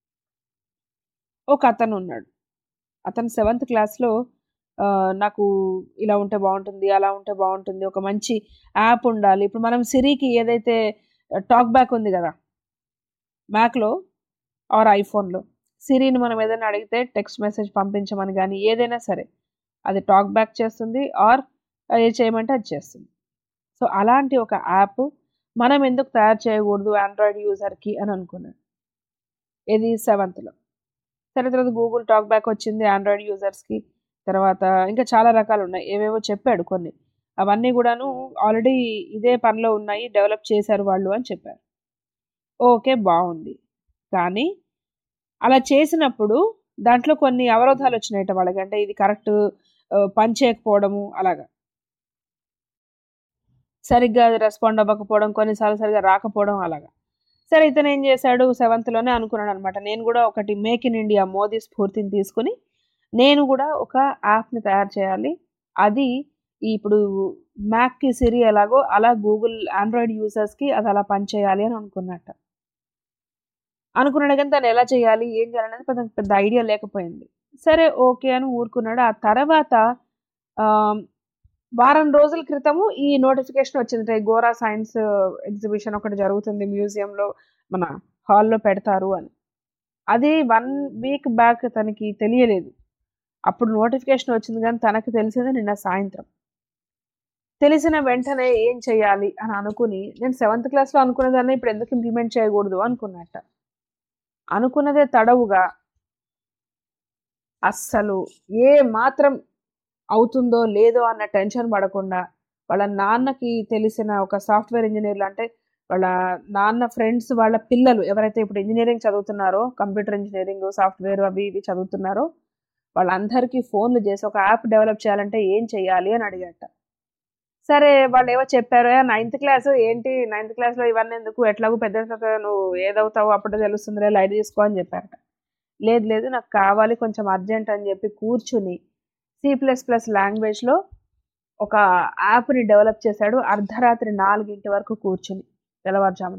ఒక అతను ఉన్నాడు అతను సెవెంత్ క్లాస్లో నాకు ఇలా ఉంటే బాగుంటుంది అలా ఉంటే బాగుంటుంది ఒక మంచి యాప్ ఉండాలి ఇప్పుడు మనం సిరికి ఏదైతే టాక్ బ్యాక్ ఉంది కదా మ్యాక్లో ఆర్ ఐఫోన్లో సిరిని మనం ఏదైనా అడిగితే టెక్స్ట్ మెసేజ్ పంపించమని కానీ ఏదైనా సరే అది టాక్ బ్యాక్ చేస్తుంది ఆర్ ఏ చేయమంటే అది చేస్తుంది సో అలాంటి ఒక యాప్ మనం ఎందుకు తయారు చేయకూడదు ఆండ్రాయిడ్ యూజర్కి అని అనుకున్నాను ఇది సెవెంత్లో సరే తర్వాత గూగుల్ టాక్ బ్యాక్ వచ్చింది ఆండ్రాయిడ్ యూజర్స్కి తర్వాత ఇంకా చాలా రకాలు ఉన్నాయి ఏవేవో చెప్పాడు కొన్ని అవన్నీ కూడాను ఆల్రెడీ ఇదే పనిలో ఉన్నాయి డెవలప్ చేశారు వాళ్ళు అని చెప్పారు ఓకే బాగుంది కానీ అలా చేసినప్పుడు దాంట్లో కొన్ని అవరోధాలు వచ్చినాయట వాళ్ళకి అంటే ఇది కరెక్ట్ పని చేయకపోవడము అలాగా సరిగ్గా రెస్పాండ్ అవ్వకపోవడం కొన్నిసార్లు సరిగ్గా రాకపోవడం అలాగా సరే ఇతను ఏం చేశాడు సెవెంత్లోనే అనుకున్నాడు అనమాట నేను కూడా ఒకటి మేక్ ఇన్ ఇండియా మోదీ స్ఫూర్తిని తీసుకుని నేను కూడా ఒక యాప్ని తయారు చేయాలి అది ఇప్పుడు మ్యాక్కి సిరి ఎలాగో అలా గూగుల్ ఆండ్రాయిడ్ యూజర్స్కి అది అలా పనిచేయాలి అని అనుకున్నట్ట అనుకున్నాడు కానీ తను ఎలా చేయాలి ఏం చేయాలనేది పెద్ద పెద్ద ఐడియా లేకపోయింది సరే ఓకే అని ఊరుకున్నాడు ఆ తర్వాత వారం రోజుల క్రితము ఈ నోటిఫికేషన్ వచ్చింది గోరా సైన్స్ ఎగ్జిబిషన్ ఒకటి జరుగుతుంది మ్యూజియంలో మన హాల్లో పెడతారు అని అది వన్ వీక్ బ్యాక్ తనకి తెలియలేదు అప్పుడు నోటిఫికేషన్ వచ్చింది కానీ తనకు తెలిసింది నిన్న సాయంత్రం తెలిసిన వెంటనే ఏం చేయాలి అని అనుకుని నేను సెవెంత్ క్లాస్లో అనుకున్నదాన్ని ఇప్పుడు ఎందుకు ఇంప్లిమెంట్ చేయకూడదు అనుకున్నట్ట అనుకున్నదే తడవుగా అస్సలు ఏ మాత్రం అవుతుందో లేదో అన్న టెన్షన్ పడకుండా వాళ్ళ నాన్నకి తెలిసిన ఒక సాఫ్ట్వేర్ ఇంజనీర్లు అంటే వాళ్ళ నాన్న ఫ్రెండ్స్ వాళ్ళ పిల్లలు ఎవరైతే ఇప్పుడు ఇంజనీరింగ్ చదువుతున్నారో కంప్యూటర్ ఇంజనీరింగ్ సాఫ్ట్వేర్ అవి ఇవి చదువుతున్నారో వాళ్ళందరికీ ఫోన్లు చేసి ఒక యాప్ డెవలప్ చేయాలంటే ఏం చేయాలి అని అడిగట సరే వాళ్ళు ఏవో చెప్పారు నైన్త్ క్లాస్ ఏంటి నైన్త్ క్లాస్లో ఇవన్నీ ఎందుకు ఎట్లాగో పెద్ద నువ్వు ఏదవుతావో అప్పుడే తెలుస్తుందిలే లైట్ తీసుకో అని చెప్పారట లేదు లేదు నాకు కావాలి కొంచెం అర్జెంట్ అని చెప్పి కూర్చుని సి ప్లస్ ప్లస్ లాంగ్వేజ్లో ఒక యాప్ని డెవలప్ చేశాడు అర్ధరాత్రి నాలుగింటి వరకు కూర్చుని తెల్లవారుజామున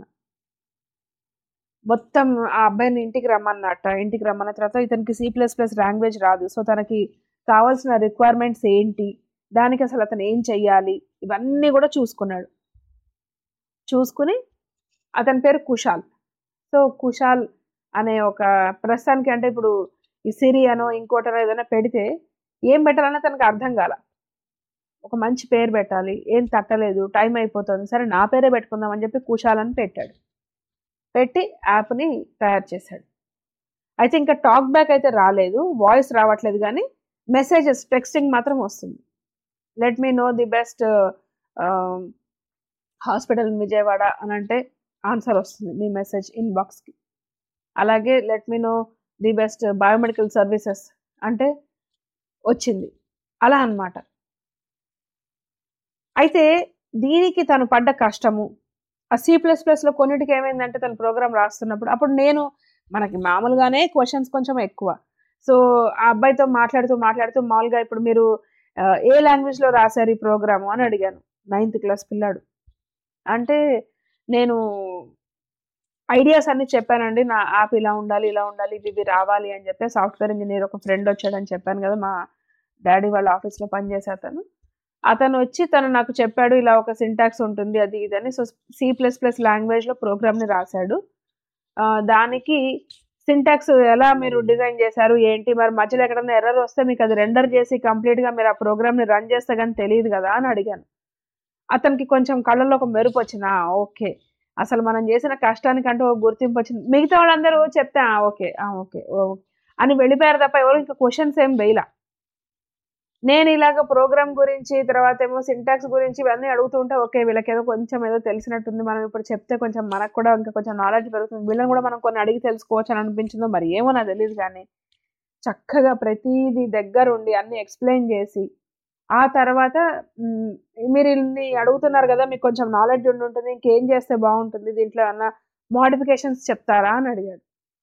మొత్తం ఆ అబ్బాయిని ఇంటికి రమ్మన్నట్ట ఇంటికి రమ్మన్న తర్వాత ఇతనికి సి ప్లస్ ప్లస్ లాంగ్వేజ్ రాదు సో తనకి కావాల్సిన రిక్వైర్మెంట్స్ ఏంటి దానికి అసలు అతను ఏం చెయ్యాలి ఇవన్నీ కూడా చూసుకున్నాడు చూసుకుని అతని పేరు కుషాల్ సో కుషాల్ అనే ఒక ప్రస్తుతానికి అంటే ఇప్పుడు ఈ సిరి అనో ఇంకోటనో ఏదైనా పెడితే ఏం పెట్టాలన్నా తనకు అర్థం కాల ఒక మంచి పేరు పెట్టాలి ఏం తట్టలేదు టైం అయిపోతుంది సరే నా పేరే పెట్టుకుందాం అని చెప్పి కుషాల్ అని పెట్టాడు పెట్టి యాప్ని తయారు చేశాడు అయితే ఇంకా టాక్ బ్యాక్ అయితే రాలేదు వాయిస్ రావట్లేదు కానీ మెసేజెస్ టెక్స్టింగ్ మాత్రం వస్తుంది let me know the best hospital in Vijayawada అని అంటే ఆన్సర్ వస్తుంది మీ మెసేజ్ ఇన్బాక్స్కి అలాగే let me know the best biomedical services అంటే వచ్చింది అలా అన్నమాట అయితే దీనికి తను పడ్డ కష్టము ఆ సి ప్లస్ ప్లస్లో కొన్నిటికి ఏమైందంటే తను ప్రోగ్రామ్ రాస్తున్నప్పుడు అప్పుడు నేను మనకి మామూలుగానే క్వశ్చన్స్ కొంచెం ఎక్కువ సో ఆ అబ్బాయితో మాట్లాడుతూ మాట్లాడుతూ మామూలుగా ఇప్పుడు మీరు ఆ, ఏ లాంగ్వేజ్లో రాశారు ఈ ప్రోగ్రాము అని అడిగాను నైన్త్ క్లాస్ పిల్లాడు అంటే నేను ఐడియాస్ అన్ని చెప్పానండి నా యాప్ ఇలా ఉండాలి ఇలా ఉండాలి ఇవి ఇవి రావాలి అని చెప్పి సాఫ్ట్వేర్ ఇంజనీర్ ఒక ఫ్రెండ్ వచ్చాడని చెప్పాను కదా మా డాడీ వాళ్ళ ఆఫీస్లో పనిచేసే అతను అతను వచ్చి తను నాకు చెప్పాడు ఇలా ఒక సింటాక్స్ ఉంటుంది అది ఇదని సో సి ప్లస్ ప్లస్ లాంగ్వేజ్లో ప్రోగ్రామ్ని రాశాడు ఆ, దానికి సింటాక్స్ ఎలా మీరు డిజైన్ చేశారు ఏంటి మరి మధ్యలో ఎక్కడైనా ఎర్రర్ వస్తే మీకు అది రెండర్ చేసి కంప్లీట్గా మీరు ఆ ప్రోగ్రామ్ని రన్ చేస్తే కానీ తెలియదు కదా అని అడిగాను అతనికి కొంచెం కళ్ళల్లో ఒక మెరుపు వచ్చింది "ఆ, ఓకే అసలు మనం చేసిన కష్టానికంటూ ఒక గుర్తింపు వచ్చింది మిగతా వాళ్ళందరూ చెప్తే "ఆ, ఓకే ఆ, ఓకే ఓ, అని వెళ్ళిపోయారు తప్ప ఎవరు ఇంకా క్వశ్చన్స్ ఏం వేయలా నేను ఇలాగ ప్రోగ్రామ్ గురించి తర్వాత ఏమో సింటాక్స్ గురించి ఇవన్నీ అడుగుతుంటే ఓకే వీళ్ళకి ఏదో కొంచెం ఏదో తెలిసినట్టుంది మనం ఇప్పుడు చెప్తే కొంచెం మనకు కూడా ఇంకా కొంచెం నాలెడ్జ్ పెరుగుతుంది వీళ్ళని కూడా మనం కొన్ని అడిగి తెలుసుకోవచ్చు అని అనిపించిందో మరి ఏమో నాకు తెలియదు కానీ చక్కగా ప్రతిదీ దగ్గరుండి అన్ని ఎక్స్ప్లెయిన్ చేసి ఆ తర్వాత మ్, మీరు ఇన్ని అడుగుతున్నారు కదా మీకు కొంచెం నాలెడ్జ్ ఉండి ఉంటుంది ఇంకేం చేస్తే బాగుంటుంది దీంట్లో ఏమన్నా మోడిఫికేషన్స్ చెప్తారా అని అడిగాడు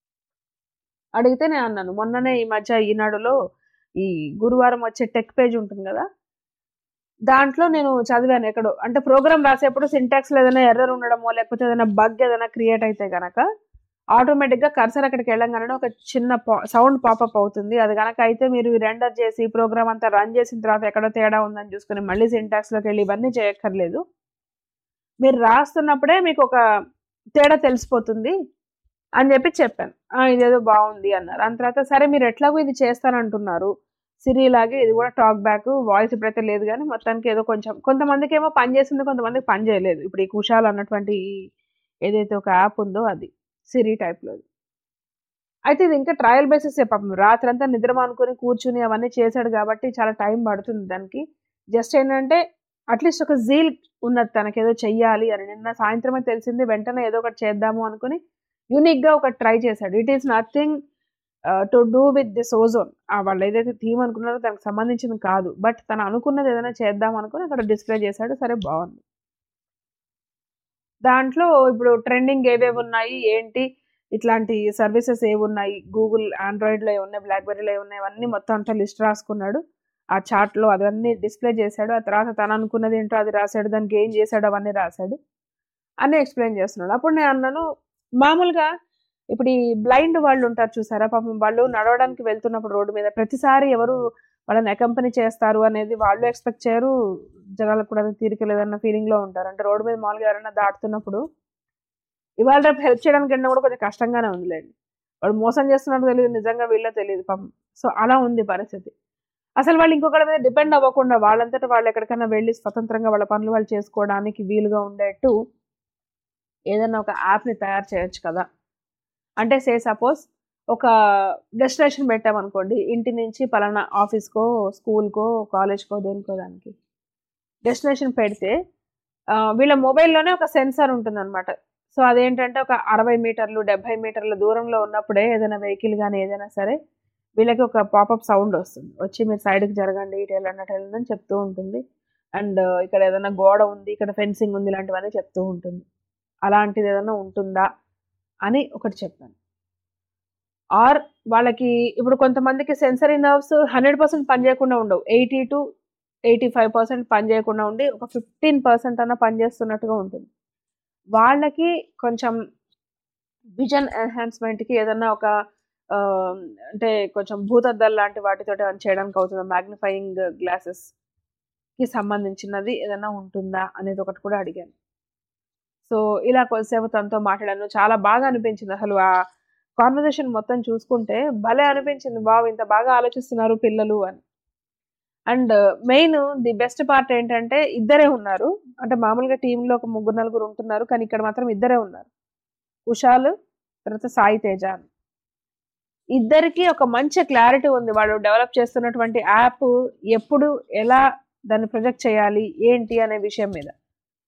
అడిగితే నేను అన్నాను మొన్ననే ఈ మధ్య ఈనాడులో ఈ గురువారం వచ్చే టెక్ పేజ్ ఉంటుంది కదా దాంట్లో నేను చదివాను ఎక్కడో అంటే ప్రోగ్రామ్ రాసేప్పుడు సింటాక్స్లో ఏదైనా ఎర్రర్ ఉండడమో లేకపోతే ఏదైనా బగ్ ఏదైనా క్రియేట్ అయితే కనుక ఆటోమేటిక్గా కర్సర్ అక్కడికి వెళ్ళంగానే ఒక చిన్న సౌండ్ పాపప్ అవుతుంది అది కనుక అయితే మీరు రెండర్ చేసి ప్రోగ్రామ్ అంతా రన్ చేసిన తర్వాత ఎక్కడో తేడా ఉందని చూసుకుని మళ్ళీ సింటాక్స్లోకి వెళ్ళి ఇవన్నీ చేయక్కర్లేదు మీరు రాస్తున్నప్పుడే మీకు ఒక తేడా తెలిసిపోతుంది అని చెప్పి చెప్పాను "ఆ, ఇదేదో బాగుంది అన్నారు దాని తర్వాత సరే మీరు ఎట్లాగో ఇది చేస్తానంటున్నారు సిరి లాగే ఇది కూడా టాక్ బ్యాక్ వాయిస్ ఇప్పుడైతే లేదు కానీ మొత్తానికి ఏదో కొంచెం కొంతమందికి ఏమో పని చేసింది కొంతమందికి పని చేయలేదు ఇప్పుడు ఈ కుషాల్ అన్నటువంటి ఈ- ఏదైతే ఒక యాప్ ఉందో అది సిరి టైప్లో అయితే ఇది ఇంకా ట్రయల్ బేసిస్ పాపం రాత్రంతా నిద్ర మానుకొని కూర్చుని అవన్నీ చేశాడు కాబట్టి చాలా టైం పడుతుంది దానికి జస్ట్ ఏంటంటే అట్లీస్ట్ ఒక జీల్ ఉన్నది తనకి ఏదో చెయ్యాలి అని నిన్న సాయంత్రమే తెలిసింది వెంటనే ఏదో ఒకటి చేద్దాము అనుకుని యూనిక్గా ఒక ట్రై చేశాడు it is nothing to do with this ozone వాళ్ళు ఏదైతే థీమ్ అనుకున్నారో దానికి సంబంధించింది కాదు బట్ తను అనుకున్నది ఏదైనా చేద్దాం అనుకుని అక్కడ డిస్ప్లే చేశాడు సరే బాగుంది దాంట్లో ఇప్పుడు ట్రెండింగ్ ఏవేవి ఉన్నాయి ఏంటి ఇట్లాంటి సర్వీసెస్ ఏవి ఉన్నాయి గూగుల్ ఆండ్రాయిడ్లో ఏ ఉన్నాయి బ్లాక్బెర్రీలో ఏ ఉన్నాయి అవన్నీ మొత్తం అంతా లిస్ట్ రాసుకున్నాడు ఆ చార్ట్లో అవన్నీ డిస్ప్లే చేశాడు ఆ తర్వాత తను అనుకున్నది ఏంటో అది రాశాడు దానికి ఏం చేశాడు అవన్నీ రాశాడు అన్నీ ఎక్స్ప్లెయిన్ చేస్తున్నాడు అప్పుడు నేను అన్నాను మామూలుగా ఇప్పుడు ఈ బ్లైండ్ వాళ్ళు ఉంటారు చూసారా పాపం వాళ్ళు నడవడానికి వెళ్తున్నప్పుడు రోడ్డు మీద ప్రతిసారి ఎవరు వాళ్ళని అకంపెనీ చేస్తారు అనేది వాళ్ళు ఎక్స్పెక్ట్ చేయరు జనాలకు కూడా అది తీరిక లేదన్న ఫీలింగ్లో ఉంటారు అంటే రోడ్డు మీద మామూలుగా ఎవరైనా దాటుతున్నప్పుడు ఇవాళ రేపు హెల్ప్ చేయడానికి వెళ్ళినా కూడా కొంచెం కష్టంగానే ఉందిలేండి వాడు మోసం చేస్తున్నట్టు తెలియదు నిజంగా వీళ్ళో తెలియదు పాపం సో అలా ఉంది పరిస్థితి అసలు వాళ్ళు ఇంకొకరి మీద డిపెండ్ అవ్వకుండా వాళ్ళంతటా వాళ్ళు ఎక్కడికైనా వెళ్ళి స్వతంత్రంగా వాళ్ళ పనులు వాళ్ళు చేసుకోవడానికి వీలుగా ఉండేట్టు ఏదైనా ఒక యాప్ని తయారు చేయొచ్చు కదా అంటే సే సపోజ్ ఒక డెస్టినేషన్ పెట్టామనుకోండి ఇంటి నుంచి పలానా ఆఫీస్కో స్కూల్కో కాలేజ్కో దేనికో దానికి డెస్టినేషన్ పెడితే ఆ, వీళ్ళ మొబైల్లోనే ఒక సెన్సార్ ఉంటుందన్నమాట సో అదేంటంటే ఒక అరవై మీటర్లు డెబ్బై మీటర్ల దూరంలో ఉన్నప్పుడే ఏదైనా వెహికల్ కానీ ఏదైనా సరే వీళ్ళకి ఒక పాపప్ సౌండ్ వస్తుంది వచ్చి మీరు సైడ్కి జరగండి ఇటు వెళ్ళండి అటు వెళ్ళండి అని చెప్తూ ఉంటుంది అండ్ ఇక్కడ ఏదైనా గోడ ఉంది ఇక్కడ ఫెన్సింగ్ ఉంది ఇలాంటివన్నీ చెప్తూ ఉంటుంది అలాంటిది ఏదైనా ఉంటుందా అని ఒకటి చెప్పాను ఆర్ వాళ్ళకి ఇప్పుడు కొంతమందికి సెన్సరీ నర్వ్స్ హండ్రెడ్ పర్సెంట్ పనిచేయకుండా ఉండవు eighty to eighty five percent పనిచేయకుండా ఉండి ఒక ఫిఫ్టీన్ పర్సెంట్ అన్న పనిచేస్తున్నట్టుగా ఉంటుంది వాళ్ళకి కొంచెం విజన్ ఎన్హాన్స్మెంట్కి ఏదన్నా ఒక ఆ, అంటే కొంచెం భూతద్దాలు లాంటి వాటితో చేయడానికి అవుతుంది మ్యాగ్నిఫైయింగ్ గ్లాసెస్కి సంబంధించినది ఏదైనా ఉంటుందా అనేది ఒకటి కూడా అడిగాను సో ఇలా కొద్దిసేపు తనతో మాట్లాడాను చాలా బాగా అనిపించింది అసలు ఆ కాన్వర్జేషన్ మొత్తం చూసుకుంటే భలే అనిపించింది బాబు ఇంత బాగా ఆలోచిస్తున్నారు పిల్లలు అని and main the best part ఏంటంటే ఇద్దరే ఉన్నారు అంటే మామూలుగా టీంలో ఒక ముగ్గురు నలుగురు ఉంటున్నారు కానీ ఇక్కడ మాత్రం ఇద్దరే ఉన్నారు కుషాల్ తర్వాత సాయి తేజ అని ఇద్దరికి ఒక మంచి క్లారిటీ ఉంది వాళ్ళు డెవలప్ చేస్తున్నటువంటి యాప్ ఎప్పుడు ఎలా దాన్ని ప్రొజెక్ట్ చేయాలి ఏంటి అనే విషయం మీద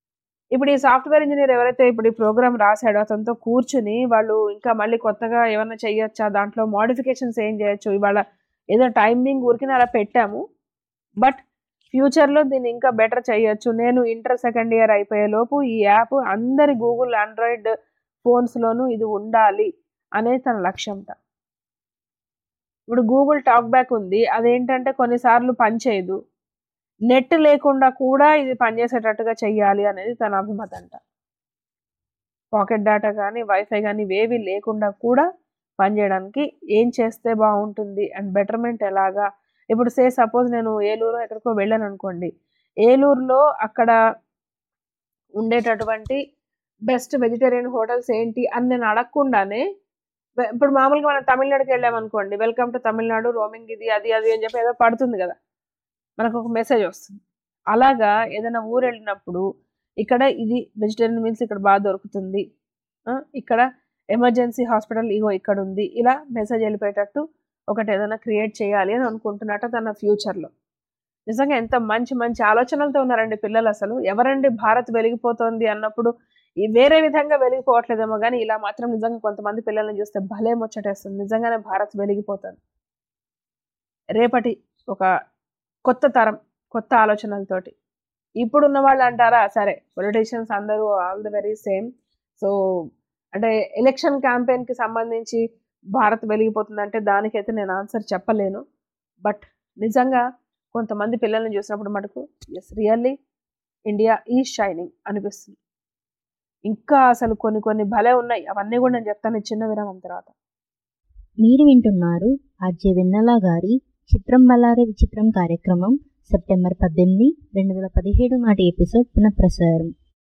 ఇప్పుడు ఈ సాఫ్ట్వేర్ ఇంజనీర్ ఎవరైతే ఇప్పుడు ఈ ప్రోగ్రామ్ రాశాడో అతనితో కూర్చుని వాళ్ళు ఇంకా మళ్ళీ కొత్తగా ఏమైనా చేయొచ్చా దాంట్లో మోడిఫికేషన్స్ ఏం చేయొచ్చు ఇవాళ ఏదో టైమింగ్ ఊరికి అలా పెట్టాము బట్ ఫ్యూచర్లో దీన్ని ఇంకా బెటర్ చేయొచ్చు నేను ఇంటర్ సెకండ్ ఇయర్ అయిపోయే లోపు ఈ యాప్ అందరి గూగుల్ ఆండ్రాయిడ్ ఫోన్స్లోనూ ఇది ఉండాలి అనేది తన లక్ష్యంట ఇప్పుడు గూగుల్ టాక్ బ్యాక్ ఉంది అదేంటంటే కొన్నిసార్లు పనిచేయదు నెట్ లేకుండా కూడా ఇది పనిచేసేటట్టుగా చెయ్యాలి అనేది తన అభిమతంట పాకెట్ డేటా కానీ వైఫై కానీ ఇవేవి లేకుండా కూడా పనిచేయడానికి ఏం చేస్తే బాగుంటుంది అండ్ బెటర్మెంట్ ఎలాగా ఇప్పుడు సే సపోజ్ నేను ఏలూరు ఎక్కడికో వెళ్ళాను అనుకోండి ఏలూరులో అక్కడ ఉండేటటువంటి బెస్ట్ వెజిటేరియన్ హోటల్స్ ఏంటి అని నేను అడగకుండానే వె- ఇప్పుడు మామూలుగా మనం తమిళనాడుకి వెళ్ళామనుకోండి వెల్కమ్ టు తమిళనాడు రోమింగ్ ఇది అది అది అని చెప్పి ఏదో పడుతుంది కదా మనకు ఒక మెసేజ్ వస్తుంది అలాగా ఏదైనా ఊరు వెళ్ళినప్పుడు ఇక్కడ ఇది వెజిటేరియన్ మీల్స్ ఇక్కడ బాగా దొరుకుతుంది ఆ, ఇక్కడ ఎమర్జెన్సీ హాస్పిటల్ ఇగో ఇక్కడ ఉంది ఇలా మెసేజ్ వెళ్ళిపోయేటట్టు ఒకటి ఏదైనా క్రియేట్ చేయాలి అని అనుకుంటున్నట్టు తన ఫ్యూచర్లో నిజంగా ఎంత మంచి మంచి ఆలోచనలతో ఉన్నారండి పిల్లలు అసలు ఎవరండి భారత్ వెలిగిపోతోంది అన్నప్పుడు ఈ వేరే విధంగా వెలిగిపోవట్లేదేమో కానీ ఇలా మాత్రం నిజంగా కొంతమంది పిల్లల్ని చూస్తే భలే ముచ్చటేస్తుంది నిజంగానే భారత్ వెలిగిపోతుంది రేపటి ఒక కొత్త తరం కొత్త ఆలోచనలతోటి ఇప్పుడున్న వాళ్ళు అంటారా సరే పొలిటీషియన్స్ అందరూ all the very same so అంటే ఎలక్షన్ క్యాంపెయిన్కి సంబంధించి భారత్ వెలిగిపోతుందంటే దానికైతే నేను ఆన్సర్ చెప్పలేను బట్ నిజంగా కొంతమంది పిల్లల్ని చూసినప్పుడు మటుకు ఎస్ రియల్లీ ఇండియా ఈ షైనింగ్ అనిపిస్తుంది ఇంకా అసలు కొన్ని కొన్ని భలే ఉన్నాయి అవన్నీ కూడా నేను చెప్తాను ఈ చిన్న విరామం తర్వాత మీరు వింటున్నారు ఆర్జే వెన్నెల గారి చిత్రం బల్లారే విచిత్రం కార్యక్రమం సెప్టెంబర్ పద్దెనిమిది రెండు వేల పదిహేడు నాటి ఎపిసోడ్ పునఃప్రసారం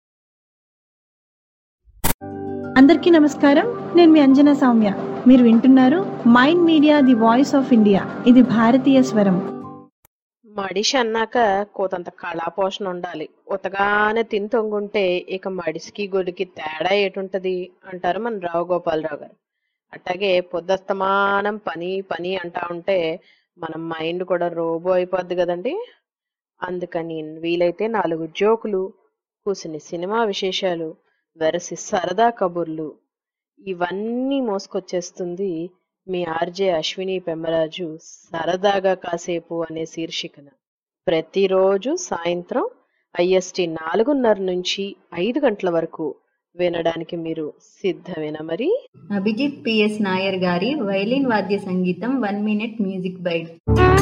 అందరికీ నమస్కారం నేను మీ అంజనా సౌమ్య మీరు వింటున్నారు Mind Media the voice of India ఇది భారతీయ స్వరం మడిషి అన్నాక కోతంత కళాపోషణ ఉండాలి ఉతగానే తిని తొంగుంటే ఇక మడిసికి గొడికి తేడా ఏటుంటది అంటారు మన రావు గోపాలరావు గారు అట్లాగే పొద్దస్తమానం పని పని అంటా ఉంటే మన మైండ్ కూడా రోబో అయిపోద్ది కదండి అందుకని వీలైతే నాలుగు జోకులు కూసిన సినిమా విశేషాలు వెరసి సరదా కబుర్లు ఇవన్నీ మోసుకొచ్చేస్తుంది మీ ఆర్జే అశ్విని పెమ్మరాజు సరదాగా కాసేపు అనే శీర్షికన ప్రతిరోజు సాయంత్రం ఐఎస్టి నాలుగున్నర నుంచి ఐదు గంటల వరకు వినడానికి మీరు సిద్ధమేనా మరి అభిజిత్ పిఎస్ నాయర్ గారి వైలిన్ వాద్య సంగీతం one minute music bite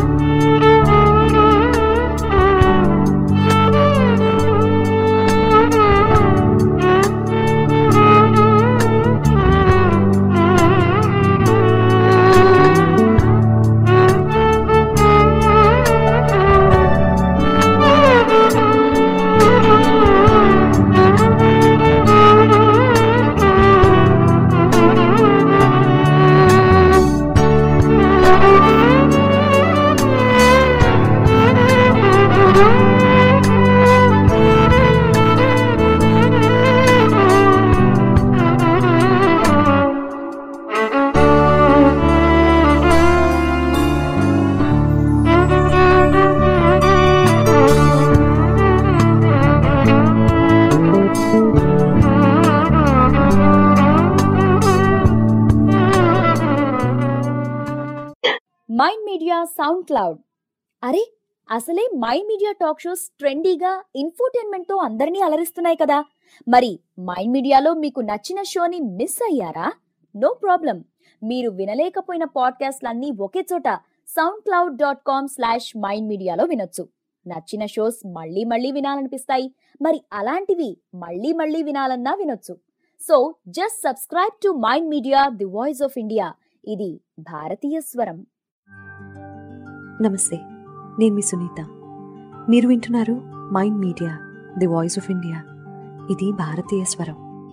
Mind Media SoundCloud అరే అసలే మైండ్ మీడియా టాక్ షోస్ ట్రెండీగా ఇన్ఫోటైన్మెంట్ తో అందరినీ అలరిస్తున్నాయి కదా మరి మైండ్ మీడియాలో మీకు నచ్చిన షోని మిస్ అయ్యారా నో ప్రాబ్లం మీరు వినలేకపోయిన పాడ్కాస్ట్లన్నీ ఒకే చోట SoundCloud dot com slash Mind మీడియాలో వినొచ్చు నచ్చిన షోస్ మళ్ళీ మళ్ళీ వినాలనిపిస్తాయి మరి అలాంటివి మళ్ళీ మళ్ళీ వినాలన్నా వినొచ్చు so just subscribe to Mind Media the voice of India ఇది భారతీయ స్వరం నమస్తే నేను మీ సునీత మీరు వింటున్నారు Mind Media the voice of India ఇది భారతీయ స్వరం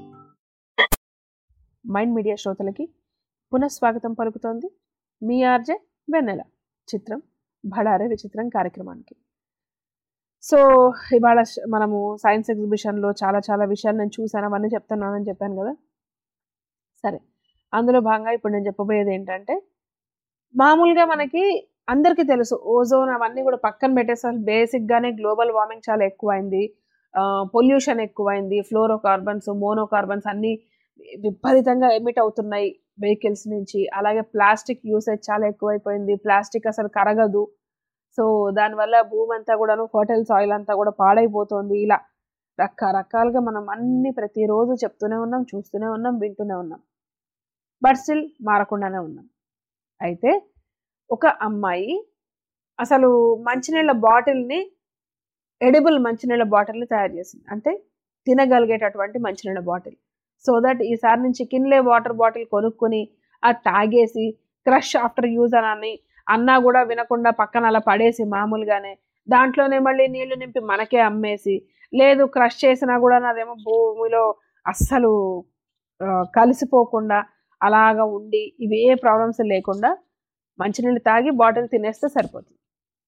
మైండ్ మీడియా శ్రోతలకి పునఃస్వాగతం పలుకుతోంది మీ ఆర్జే వెన్నెల చిత్రం భడారే విచిత్రం కార్యక్రమానికి సో ఇవాళ శ- మనము సైన్స్ ఎగ్జిబిషన్లో చాలా చాలా విషయాలు నేను చూశాను అవన్నీ చెప్తున్నానని చెప్పాను కదా సరే అందులో భాగంగా ఇప్పుడు నేను చెప్పబోయేది ఏంటంటే మామూలుగా మనకి అందరికీ తెలుసు ఓజోన్ అవన్నీ కూడా పక్కన పెట్టేసి అసలు బేసిక్గానే గ్లోబల్ వార్మింగ్ చాలా ఎక్కువైంది పొల్యూషన్ ఎక్కువైంది ఫ్లోరో కార్బన్స్ మోనో కార్బన్స్ అన్నీ విపరీతంగా ఎమిట్ అవుతున్నాయి వెహికల్స్ నుంచి అలాగే ప్లాస్టిక్ యూసేజ్ చాలా ఎక్కువైపోయింది ప్లాస్టిక్ అసలు కరగదు సో దానివల్ల భూమి అంతా కూడాను ఫర్టైల్ సాయిల్ అంతా కూడా పాడైపోతుంది ఇలా రకరకాలుగా మనం అన్ని ప్రతిరోజు చెప్తూనే ఉన్నాం చూస్తూనే ఉన్నాం వింటూనే ఉన్నాం బట్ స్టిల్ మారకుండానే ఉన్నాం అయితే ఒక అమ్మాయి అసలు మంచినీళ్ళ బాటిల్ని ఎడిబుల్ మంచినీళ్ళ బాటిల్ని తయారు చేసింది అంటే తినగలిగేటటువంటి మంచినీళ్ళ బాటిల్ సో దట్ ఈసారి నుంచి కిన్లే వాటర్ బాటిల్ కొనుక్కొని అది తాగేసి క్రష్ ఆఫ్టర్ యూజ్ అని అన్నా కూడా వినకుండా పక్కన అలా పడేసి మామూలుగానే దాంట్లోనే మళ్ళీ నీళ్లు నింపి మనకే అమ్మేసి లేదు క్రష్ చేసినా కూడా నాదేమో భూమిలో అస్సలు ఆ, కలిసిపోకుండా అలాగా ఉండి ఇవి ఏ ప్రాబ్లమ్స్ లేకుండా మంచినీళ్ళు తాగి బాటిల్ తినేస్తే సరిపోతుంది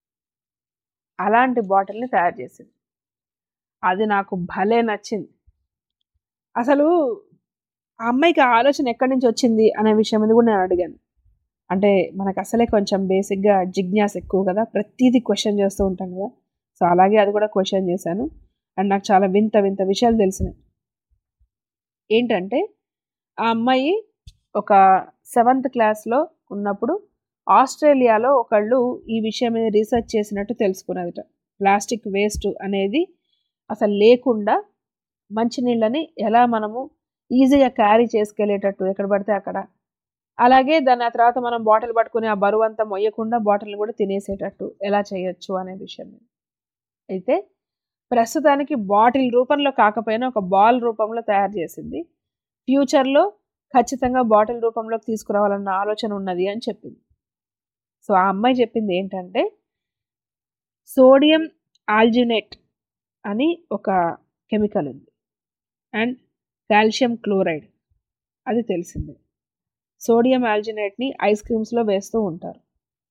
అలాంటి బాటిల్ని తయారు చేసింది అది నాకు భలే నచ్చింది అసలు ఆ అమ్మాయికి ఆ ఆలోచన ఎక్కడి నుంచి వచ్చింది అనే విషయం మీద కూడా నేను అడిగాను అంటే మనకు అసలే కొంచెం బేసిక్గా జిజ్ఞాస ఎక్కువ కదా ప్రతిదీ క్వశ్చన్ చేస్తూ ఉంటాం కదా సో అలాగే అది కూడా క్వశ్చన్ చేశాను అండ్ నాకు చాలా వింత వింత విషయాలు తెలిసినాయి ఏంటంటే ఆ అమ్మాయి ఒక సెవెంత్ క్లాస్లో ఉన్నప్పుడు ఆస్ట్రేలియాలో ఒకళ్ళు ఈ విషయం మీద రీసెర్చ్ చేసినట్టు తెలుసుకున్నదట ప్లాస్టిక్ వేస్ట్ అనేది అసలు లేకుండా మంచినీళ్ళని ఎలా మనము ఈజీగా క్యారీ చేసుకెళ్ళేటట్టు ఎక్కడ పడితే అక్కడ అలాగే దాని ఆ తర్వాత మనం బాటిల్ పట్టుకుని ఆ బరువు అంతా మొయ్యకుండా బాటిల్ కూడా తినేసేటట్టు ఎలా చేయొచ్చు అనే విషయం మీద. అయితే ప్రస్తుతానికి బాటిల్ రూపంలో కాకపోయినా ఒక బాల్ రూపంలో తయారు చేసింది ఫ్యూచర్లో ఖచ్చితంగా బాటిల్ రూపంలోకి తీసుకురావాలన్న ఆలోచన ఉన్నది అని చెప్పింది సో ఆ అమ్మాయి చెప్పింది ఏంటంటే సోడియం ఆల్జినేట్ అని ఒక కెమికల్ ఉంది అండ్ కాల్షియం క్లోరైడ్ అది తెలిసిందే సోడియం ఆల్జినేట్ని ఐస్ క్రీమ్స్లో వేస్తూ ఉంటారు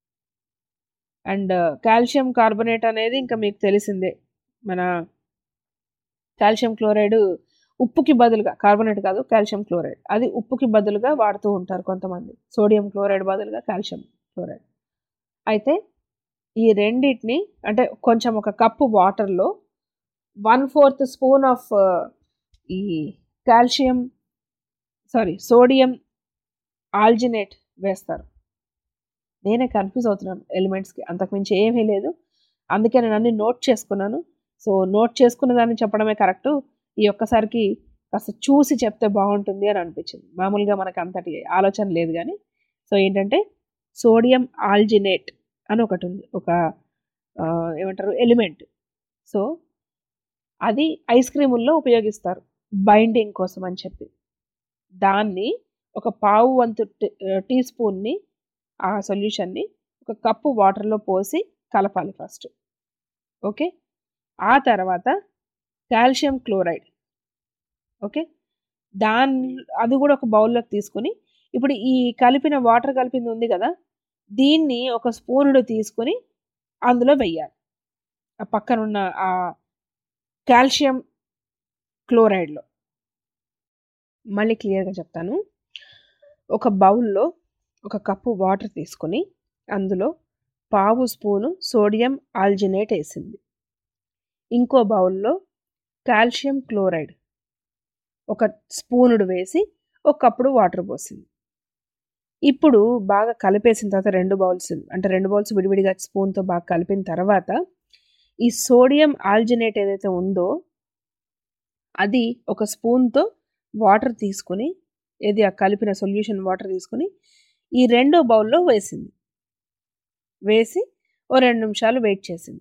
అండ్ కాల్షియం కార్బోనేట్ అనేది ఇంకా మీకు తెలిసిందే మన కాల్షియం క్లోరైడ్ ఉప్పుకి బదులుగా కార్బోనేట్ కాదు కాల్షియం క్లోరైడ్ అది ఉప్పుకి బదులుగా వాడుతూ ఉంటారు కొంతమంది సోడియం క్లోరైడ్ బదులుగా కాల్షియం క్లోరైడ్ అయితే ఈ రెండింటిని అంటే కొంచెం ఒక కప్పు వాటర్లో వన్ ఫోర్త్ స్పూన్ ఆఫ్ ఈ కాల్షియం సారీ సోడియం ఆల్జినేట్ వేస్తారు నేనే కన్ఫ్యూజ్ అవుతున్నాను ఎలిమెంట్స్కి అంతకుమించి ఏమీ లేదు అందుకే నేను అన్ని నోట్ చేసుకున్నాను సో నోట్ చేసుకున్న దాన్ని చెప్పడమే కరెక్టు ఈ ఒక్కసారికి కాస్త చూసి చెప్తే బాగుంటుంది అని అనిపించింది మామూలుగా మనకు అంతటి ఆలోచన లేదు కానీ సో ఏంటంటే సోడియం ఆల్జినేట్ అని ఒకటి ఉంది ఒక ఆ, ఏమంటారు ఎలిమెంట్ సో అది ఐస్ క్రీముల్లో ఉపయోగిస్తారు బైండింగ్ కోసం అని చెప్పి దాన్ని ఒక పావు వంతు టీ- టీ స్పూన్ని ఆ సొల్యూషన్ని ఒక కప్పు వాటర్లో పోసి కలపాలి ఫస్ట్ ఓకే ఆ తర్వాత కాల్షియం క్లోరైడ్ ఓకే దాని అది కూడా ఒక బౌల్లోకి తీసుకొని ఇప్పుడు ఈ కలిపిన వాటర్ కలిపింది ఉంది కదా దీన్ని ఒక స్పూనుడు తీసుకొని అందులో వెయ్యాలి ఆ పక్కన ఉన్న ఆ కాల్షియం క్లోరైడ్లో మళ్ళీ క్లియర్గా చెప్తాను ఒక బౌల్లో ఒక కప్పు వాటర్ తీసుకొని అందులో పావు స్పూను సోడియం ఆల్జినేట్ వేసింది ఇంకో బౌల్లో కాల్షియం క్లోరైడ్ ఒక స్పూనుడు వేసి ఒక కప్పుడు వాటర్ పోసింది ఇప్పుడు బాగా కలిపేసిన తర్వాత రెండు బౌల్స్ అంటే రెండు బౌల్స్ విడివిడిగా స్పూన్తో బాగా కలిపిన తర్వాత ఈ సోడియం ఆల్జినేట్ ఏదైతే ఉందో అది ఒక స్పూన్తో వాటర్ తీసుకొని ఏది ఆ కలిపిన సొల్యూషన్ వాటర్ తీసుకొని ఈ రెండో బౌల్లో వేసింది వేసి ఓ రెండు నిమిషాలు వెయిట్ చేసింది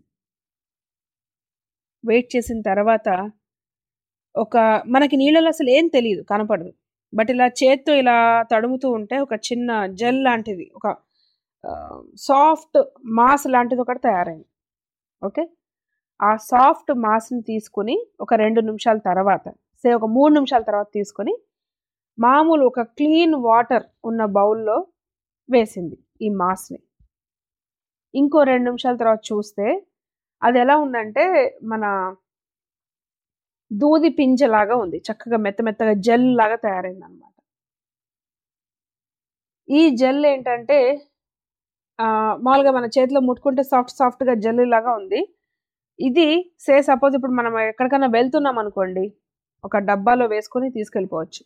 వెయిట్ చేసిన తర్వాత ఒక మనకి నీళ్ళలో అసలు ఏం తెలియదు కనపడదు బట్ ఇలా చేత్తో ఇలా తడుముతూ ఉంటే ఒక చిన్న జెల్ లాంటిది ఒక సాఫ్ట్ మాస్ లాంటిది ఒకటి తయారైంది ఓకే ఆ సాఫ్ట్ మాస్ని తీసుకుని ఒక రెండు నిమిషాల తర్వాత సే ఒక మూడు నిమిషాల తర్వాత తీసుకొని మామూలు ఒక క్లీన్ వాటర్ ఉన్న బౌల్లో వేసింది ఈ మాస్ని ఇంకో రెండు నిమిషాల తర్వాత చూస్తే అది ఎలా ఉందంటే మన దూది పింజలాగా ఉంది చక్కగా మెత్త మెత్తగా జెల్ లాగా తయారైంది అనమాట ఈ జెల్ ఏంటంటే ఆ, మామూలుగా మన చేతిలో ముట్టుకుంటే సాఫ్ట్ సాఫ్ట్గా జెల్ లాగా ఉంది ఇది సే సపోజ్ ఇప్పుడు మనం ఎక్కడికైనా వెళ్తున్నాం అనుకోండి ఒక డబ్బాలో వేసుకొని తీసుకెళ్ళిపోవచ్చు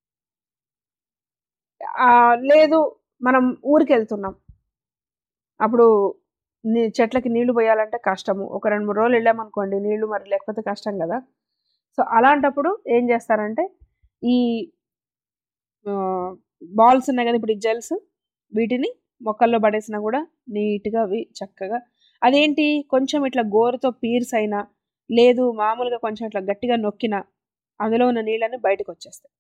ఆ, లేదు మనం ఊరికి వెళ్తున్నాం అప్పుడు నీ- చెట్లకి నీళ్లు పోయాలంటే కష్టము ఒక రెండు మూడు రోజులు వెళ్ళామనుకోండి నీళ్లు మరి లేకపోతే కష్టం కదా సో అలాంటప్పుడు ఏం చేస్తారంటే ఈ బాల్స్ ఉన్నాయి కదా ఇప్పుడు ఈ జెల్స్ వీటిని మొక్కల్లో పడేసినా కూడా నీట్గా అవి చక్కగా అదేంటి కొంచెం ఇట్లా గోరుతో పీర్స్ అయినా లేదు మామూలుగా కొంచెం ఇట్లా గట్టిగా నొక్కినా అందులో ఉన్న నీళ్ళని బయటకు వచ్చేస్తాయి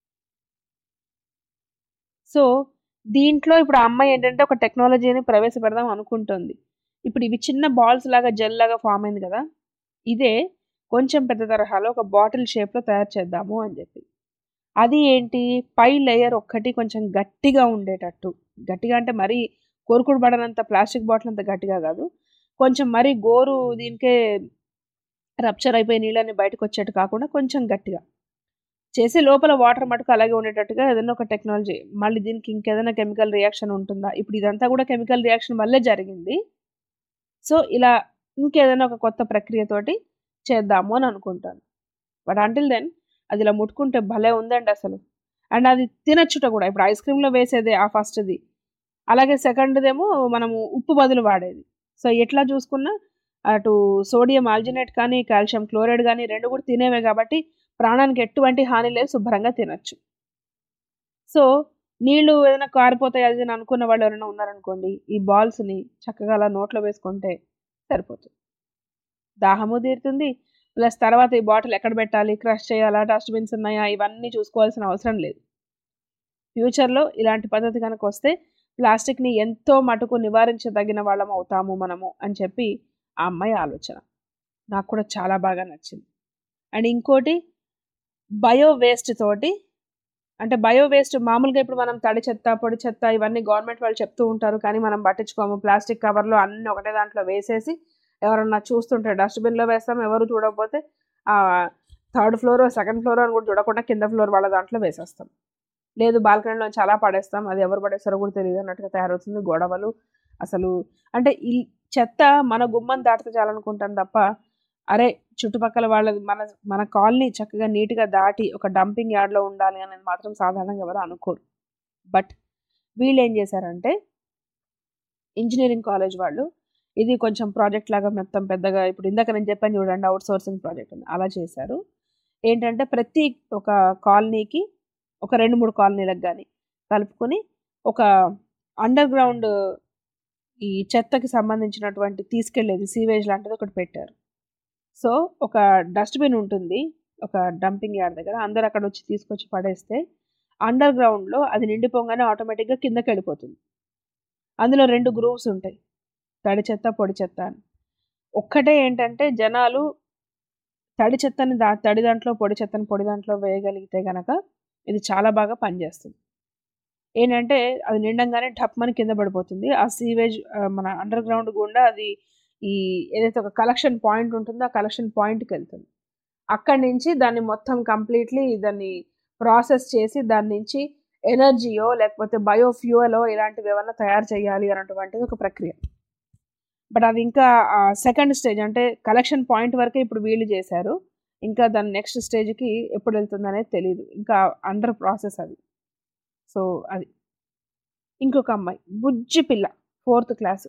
సో దీంట్లో ఇప్పుడు ఆ అమ్మాయి ఏంటంటే ఒక టెక్నాలజీని ప్రవేశపెడదాం అనుకుంటుంది ఇప్పుడు ఇవి చిన్న బాల్స్ లాగా జెల్ లాగా ఫామ్ అయింది కదా ఇదే కొంచెం పెద్ద తరహాలో ఒక బాటిల్ షేప్లో తయారు చేద్దాము అని చెప్పి అది ఏంటి పై లేయర్ ఒక్కటి కొంచెం గట్టిగా ఉండేటట్టు గట్టిగా అంటే మరీ కోరుకుడు పడనంత ప్లాస్టిక్ బాటిల్ అంత గట్టిగా కాదు కొంచెం మరీ గోరు దీనికే రప్చర్ అయిపోయి నీళ్ళని బయటకు వచ్చేట్టు కాకుండా కొంచెం గట్టిగా చేసి లోపల వాటర్ మటుకు అలాగే ఉండేటట్టుగా ఏదైనా ఒక టెక్నాలజీ మళ్ళీ దీనికి ఇంకేదైనా కెమికల్ రియాక్షన్ ఉంటుందా ఇప్పుడు ఇదంతా కూడా కెమికల్ రియాక్షన్ వల్లే జరిగింది సో ఇలా ఇంకేదైనా ఒక కొత్త ప్రక్రియతోటి చేద్దాము అని అనుకుంటాను బట్ అంటిల్ దెన్ అది ఇలా ముట్టుకుంటే భలే ఉందండి అసలు అండ్ అది తినచ్చుట కూడా ఇప్పుడు ఐస్ క్రీమ్లో వేసేదే ఆ ఫస్ట్ది అలాగే సెకండ్దేమో మనము ఉప్పు బదులు వాడేది సో ఎట్లా చూసుకున్నా అటు సోడియం ఆల్జినేట్ కానీ కాల్షియం క్లోరైడ్ కానీ రెండు కూడా తినేవే కాబట్టి ప్రాణానికి ఎటువంటి హాని లేదు శుభ్రంగా తినచ్చు సో నీళ్లు ఏదైనా కారిపోతాయి అది అని అనుకున్న వాళ్ళు ఎవరైనా ఉన్నారనుకోండి ఈ బాల్స్ని చక్కగా అలా నోట్లో వేసుకుంటే సరిపోతుంది దాహము తీరుతుంది ప్లస్ తర్వాత ఈ బాటిల్ ఎక్కడ పెట్టాలి క్రష్ చేయాలా డస్ట్బిన్స్ ఉన్నాయా ఇవన్నీ చూసుకోవాల్సిన అవసరం లేదు ఫ్యూచర్లో ఇలాంటి పద్ధతి కనుక వస్తే ప్లాస్టిక్ని ఎంతో మటుకు నివారించదగిన వాళ్ళం అవుతాము మనము అని చెప్పి ఆ అమ్మాయి ఆలోచన నాకు కూడా చాలా బాగా నచ్చింది అండ్ ఇంకోటి బయో వేస్ట్ తోటి అంటే బయో వేస్ట్ మామూలుగా ఇప్పుడు మనం తడి చెత్త పొడి చెత్త ఇవన్నీ గవర్నమెంట్ వాళ్ళు చెప్తూ ఉంటారు కానీ మనం పట్టించుకోము ప్లాస్టిక్ కవర్లో అన్ని ఒకటే దాంట్లో వేసేసి ఎవరన్నా చూస్తుంటే డస్ట్బిన్లో వేస్తాం ఎవరు చూడకపోతే థర్డ్ ఫ్లోర్ సెకండ్ ఫ్లోర్ అని కూడా చూడకుండా కింద ఫ్లోర్ వాళ్ళ దాంట్లో వేసేస్తాం లేదు బాల్కనీలో చాలా పడేస్తాం అది ఎవరు పడేస్తారో కూడా తెలియదు అన్నట్టుగా తయారవుతుంది గొడవలు అసలు అంటే ఈ చెత్త మన గుమ్మం దాటితే చాలనుకుంటాం తప్ప అరే చుట్టుపక్కల వాళ్ళ మన మన కాలనీ చక్కగా నీట్గా దాటి ఒక డంపింగ్ యార్డ్లో ఉండాలి అని మాత్రం సాధారణంగా ఎవరు అనుకోరు బట్ వీళ్ళు ఏం చేశారంటే ఇంజనీరింగ్ కాలేజ్ వాళ్ళు ఇది కొంచెం ప్రాజెక్ట్ లాగా మొత్తం పెద్దగా ఇప్పుడు ఇందాక నేను చెప్పాను చూడండి అవుట్ సోర్సింగ్ ప్రాజెక్ట్ ఉంది అలా చేశారు ఏంటంటే ప్రతి ఒక కాలనీకి ఒక రెండు మూడు కాలనీలకు కానీ కలుపుకొని ఒక అండర్ గ్రౌండ్ ఈ చెత్తకి సంబంధించినటువంటి తీసుకెళ్లేది సీవేజ్ లాంటిది ఒకటి పెట్టారు సో ఒక డస్ట్బిన్ ఉంటుంది ఒక డంపింగ్ యార్డ్ దగ్గర అందరు అక్కడ వచ్చి తీసుకొచ్చి పడేస్తే అండర్ గ్రౌండ్లో అది నిండిపోగానే ఆటోమేటిక్గా కిందకి వెళ్ళిపోతుంది అందులో రెండు గ్రూప్స్ ఉంటాయి తడి చెత్త పొడి చెత్త అని ఒక్కటే ఏంటంటే జనాలు తడి చెత్తని దా తడి దాంట్లో పొడి చెత్తని పొడి దాంట్లో వేయగలిగితే గనక ఇది చాలా బాగా పనిచేస్తుంది ఏంటంటే అది నిండంగానే టప్మని కింద పడిపోతుంది ఆ సీవేజ్ మన అండర్ గ్రౌండ్ గుండా అది ఈ ఏదైతే ఒక కలెక్షన్ పాయింట్ ఉంటుందో ఆ కలెక్షన్ పాయింట్కి వెళ్తుంది అక్కడి నుంచి దాన్ని మొత్తం కంప్లీట్లీ దాన్ని ప్రాసెస్ చేసి దాని నుంచి ఎనర్జీయో లేకపోతే బయోఫ్యూయలో ఇలాంటివి ఏమన్నా తయారు చేయాలి అన్నటువంటిది ఒక ప్రక్రియ బట్ అది ఇంకా సెకండ్ స్టేజ్ అంటే కలెక్షన్ పాయింట్ వరకే ఇప్పుడు వీళ్ళు చేశారు ఇంకా దాని నెక్స్ట్ స్టేజ్కి ఎప్పుడు వెళ్తుంది అనేది తెలియదు ఇంకా అండర్ ప్రాసెస్ అది సో అది ఇంకొక అమ్మాయి బుజ్జి పిల్ల ఫోర్త్ క్లాస్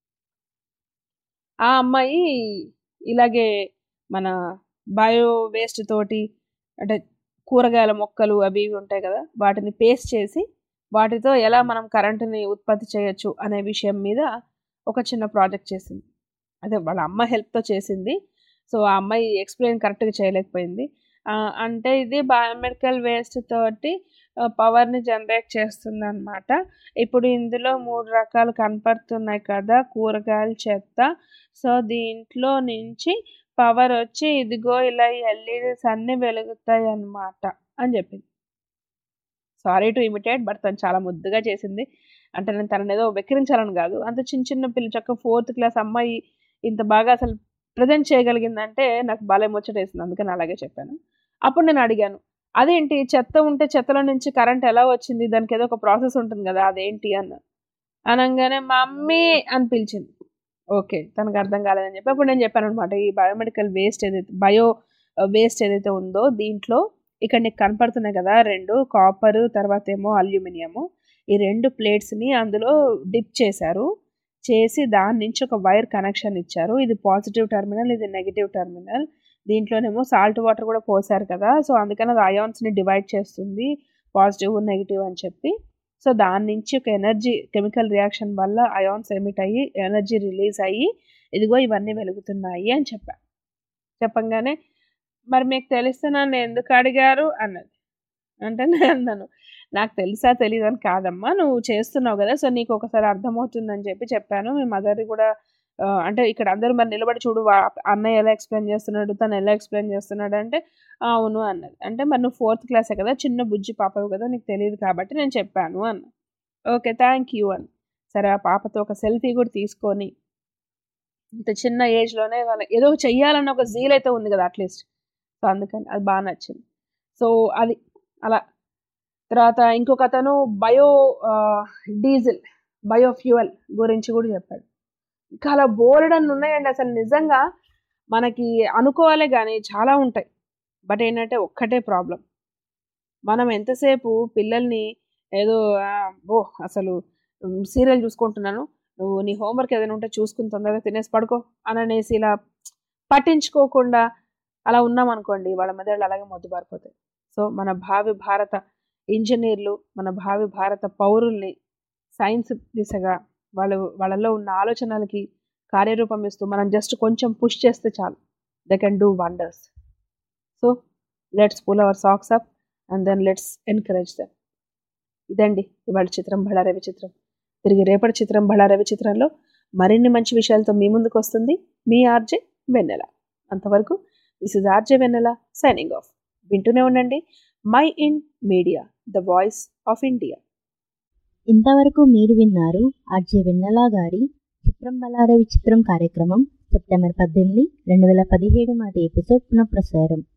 ఆ అమ్మాయి ఇలాగే మన బయో వేస్ట్ తోటి అంటే కూరగాయల మొక్కలు అవి ఇవి ఉంటాయి కదా వాటిని పేస్ట్ చేసి వాటితో ఎలా మనం కరెంటుని ఉత్పత్తి చేయొచ్చు అనే విషయం మీద ఒక చిన్న ప్రాజెక్ట్ చేసింది అదే వాళ్ళ అమ్మ హెల్ప్తో చేసింది సో ఆ అమ్మాయి ఎక్స్ప్లెయిన్ కరెక్ట్గా చేయలేకపోయింది అంటే ఇది బయోమెడికల్ వేస్ట్ తోటి పవర్ని జనరేట్ చేస్తుంది అనమాట ఇప్పుడు ఇందులో మూడు రకాలు కనపడుతున్నాయి కదా కూరగాయల చెత్త సో దీంట్లో నుంచి పవర్ వచ్చి ఇదిగో ఇలా ఎల్ఈడీస్ అన్నీ వెలుగుతాయి అన్నమాట అని చెప్పింది సారీ టు ఇమిటేట్ బట్ తను చాలా ముద్దుగా చేసింది అంటే నేను తనని ఏదో వెక్కిరించాలని కాదు అంత చిన్న చిన్న పిల్ల చక్క ఫోర్త్ క్లాస్ అమ్మాయి ఇంత బాగా అసలు ప్రజెంట్ చేయగలిగిందంటే నాకు బాగా ముచ్చటేసింది అందుకని అలాగే చెప్పాను అప్పుడు నేను అడిగాను అదేంటి చెత్త ఉంటే చెత్తలో నుంచి కరెంట్ ఎలా వచ్చింది దానికి ఏదో ఒక ప్రాసెస్ ఉంటుంది కదా అదేంటి అన్న అనగానే మమ్మీ అని పిలిచింది ఓకే తనకు అర్థం కాలేదని చెప్పి అప్పుడు నేను చెప్పాను అనమాట ఈ బయోమెడికల్ వేస్ట్ ఏదైతే బయో వేస్ట్ ఏదైతే ఉందో దీంట్లో ఇక్కడ నీకు కనపడుతున్నాయి కదా రెండు కాపర్ తర్వాత ఏమో అల్యూమినియము ఈ రెండు ప్లేట్స్ని అందులో డిప్ చేశారు చేసి దాని నుంచి ఒక వైర్ కనెక్షన్ ఇచ్చారు ఇది పాజిటివ్ టెర్మినల్ ఇది నెగిటివ్ టెర్మినల్ దీంట్లోనేమో సాల్ట్ వాటర్ కూడా పోసారు కదా సో అందుకని అది అయాన్స్ని డివైడ్ చేస్తుంది పాజిటివ్ నెగిటివ్ అని చెప్పి సో దాని నుంచి ఒక ఎనర్జీ కెమికల్ రియాక్షన్ వల్ల అయాన్స్ ఎమిట్ అయ్యి ఎనర్జీ రిలీజ్ అయ్యి ఇదిగో ఇవన్నీ వెలుగుతున్నాయి అని చెప్పా చెప్పంగానే మరి మీకు తెలిస్తే నన్ను ఎందుకు అడిగారు అన్నది అంటే నేను అన్నాను నాకు తెలుసా తెలియదు అని కాదమ్మా నువ్వు చేస్తున్నావు కదా సో నీకు ఒకసారి అర్థమవుతుందని చెప్పి చెప్పాను మీ మదర్ని కూడా ఆ, అంటే ఇక్కడ అందరూ మరి నిలబడి చూడు వా- అన్నయ్య ఎలా ఎక్స్ప్లెయిన్ చేస్తున్నాడు తను ఎలా ఎక్స్ప్లెయిన్ చేస్తున్నాడు అంటే "ఆ, అవును అన్నది అంటే మరి నువ్వు ఫోర్త్ క్లాసే కదా చిన్న బుజ్జి పాపవు కదా నీకు తెలియదు కాబట్టి నేను చెప్పాను అన్న ఓకే థ్యాంక్ యూ అని సరే ఆ పాపతో ఒక సెల్ఫీ కూడా తీసుకొని ఇంత చిన్న ఏజ్లోనే వాళ్ళ ఏదో చెయ్యాలన్న ఒక జీల్ అయితే ఉంది కదా అట్లీస్ట్ సో అందుకని అది బాగా నచ్చింది సో అది అలా తర్వాత ఇంకొక అతను బయో డీజిల్ బయోఫ్యూయల్ గురించి కూడా చెప్పాడు ఇంకా అలా బోలెడన్ని ఉన్నాయండి అసలు నిజంగా మనకి అనుకోవాలే కానీ చాలా ఉంటాయి బట్ ఏంటంటే ఒక్కటే ప్రాబ్లం మనం ఎంతసేపు పిల్లల్ని ఏదో "ఆ, ఓ అసలు సీరియల్ చూసుకుంటున్నాను నువ్వు నీ హోంవర్క్ ఏదైనా ఉంటే చూసుకుని తొందరగా తినేసి పడుకో అని అనేసి ఇలా పట్టించుకోకుండా అలా ఉన్నాం అనుకోండి వాళ్ళ మెదళ్ళు అలాగే మొద్దుబారిపోతాయి సో మన భావి భారత ఇంజనీర్లు మన భావి భారత పౌరుల్ని సైన్స్ దిశగా వాళ్ళు వాళ్ళలో ఉన్న ఆలోచనలకి కార్యరూపం ఇస్తూ మనం జస్ట్ కొంచెం పుష్ చేస్తే చాలు they can do wonders so let's pull our socks up and then let's encourage them ఇదండి ఇవాళ చిత్రం బళారవి చిత్రం తిరిగి రేపటి చిత్రం బళారవి చిత్రంలో మరిన్ని మంచి విషయాలతో మీ ముందుకు వస్తుంది మీ ఆర్జే వెన్నెల అంతవరకు this is RJ Vennela signing off వింటూనే ఉండండి Mind Media the voice of India ఇంతవరకు మీరు విన్నారు ఆర్జే వెన్నెల గారి చిత్రం బలారే విచిత్రం కార్యక్రమం సెప్టెంబర్ పద్దెనిమిది రెండు వేల పదిహేడు నాటి ఎపిసోడ్ పునఃప్రసారం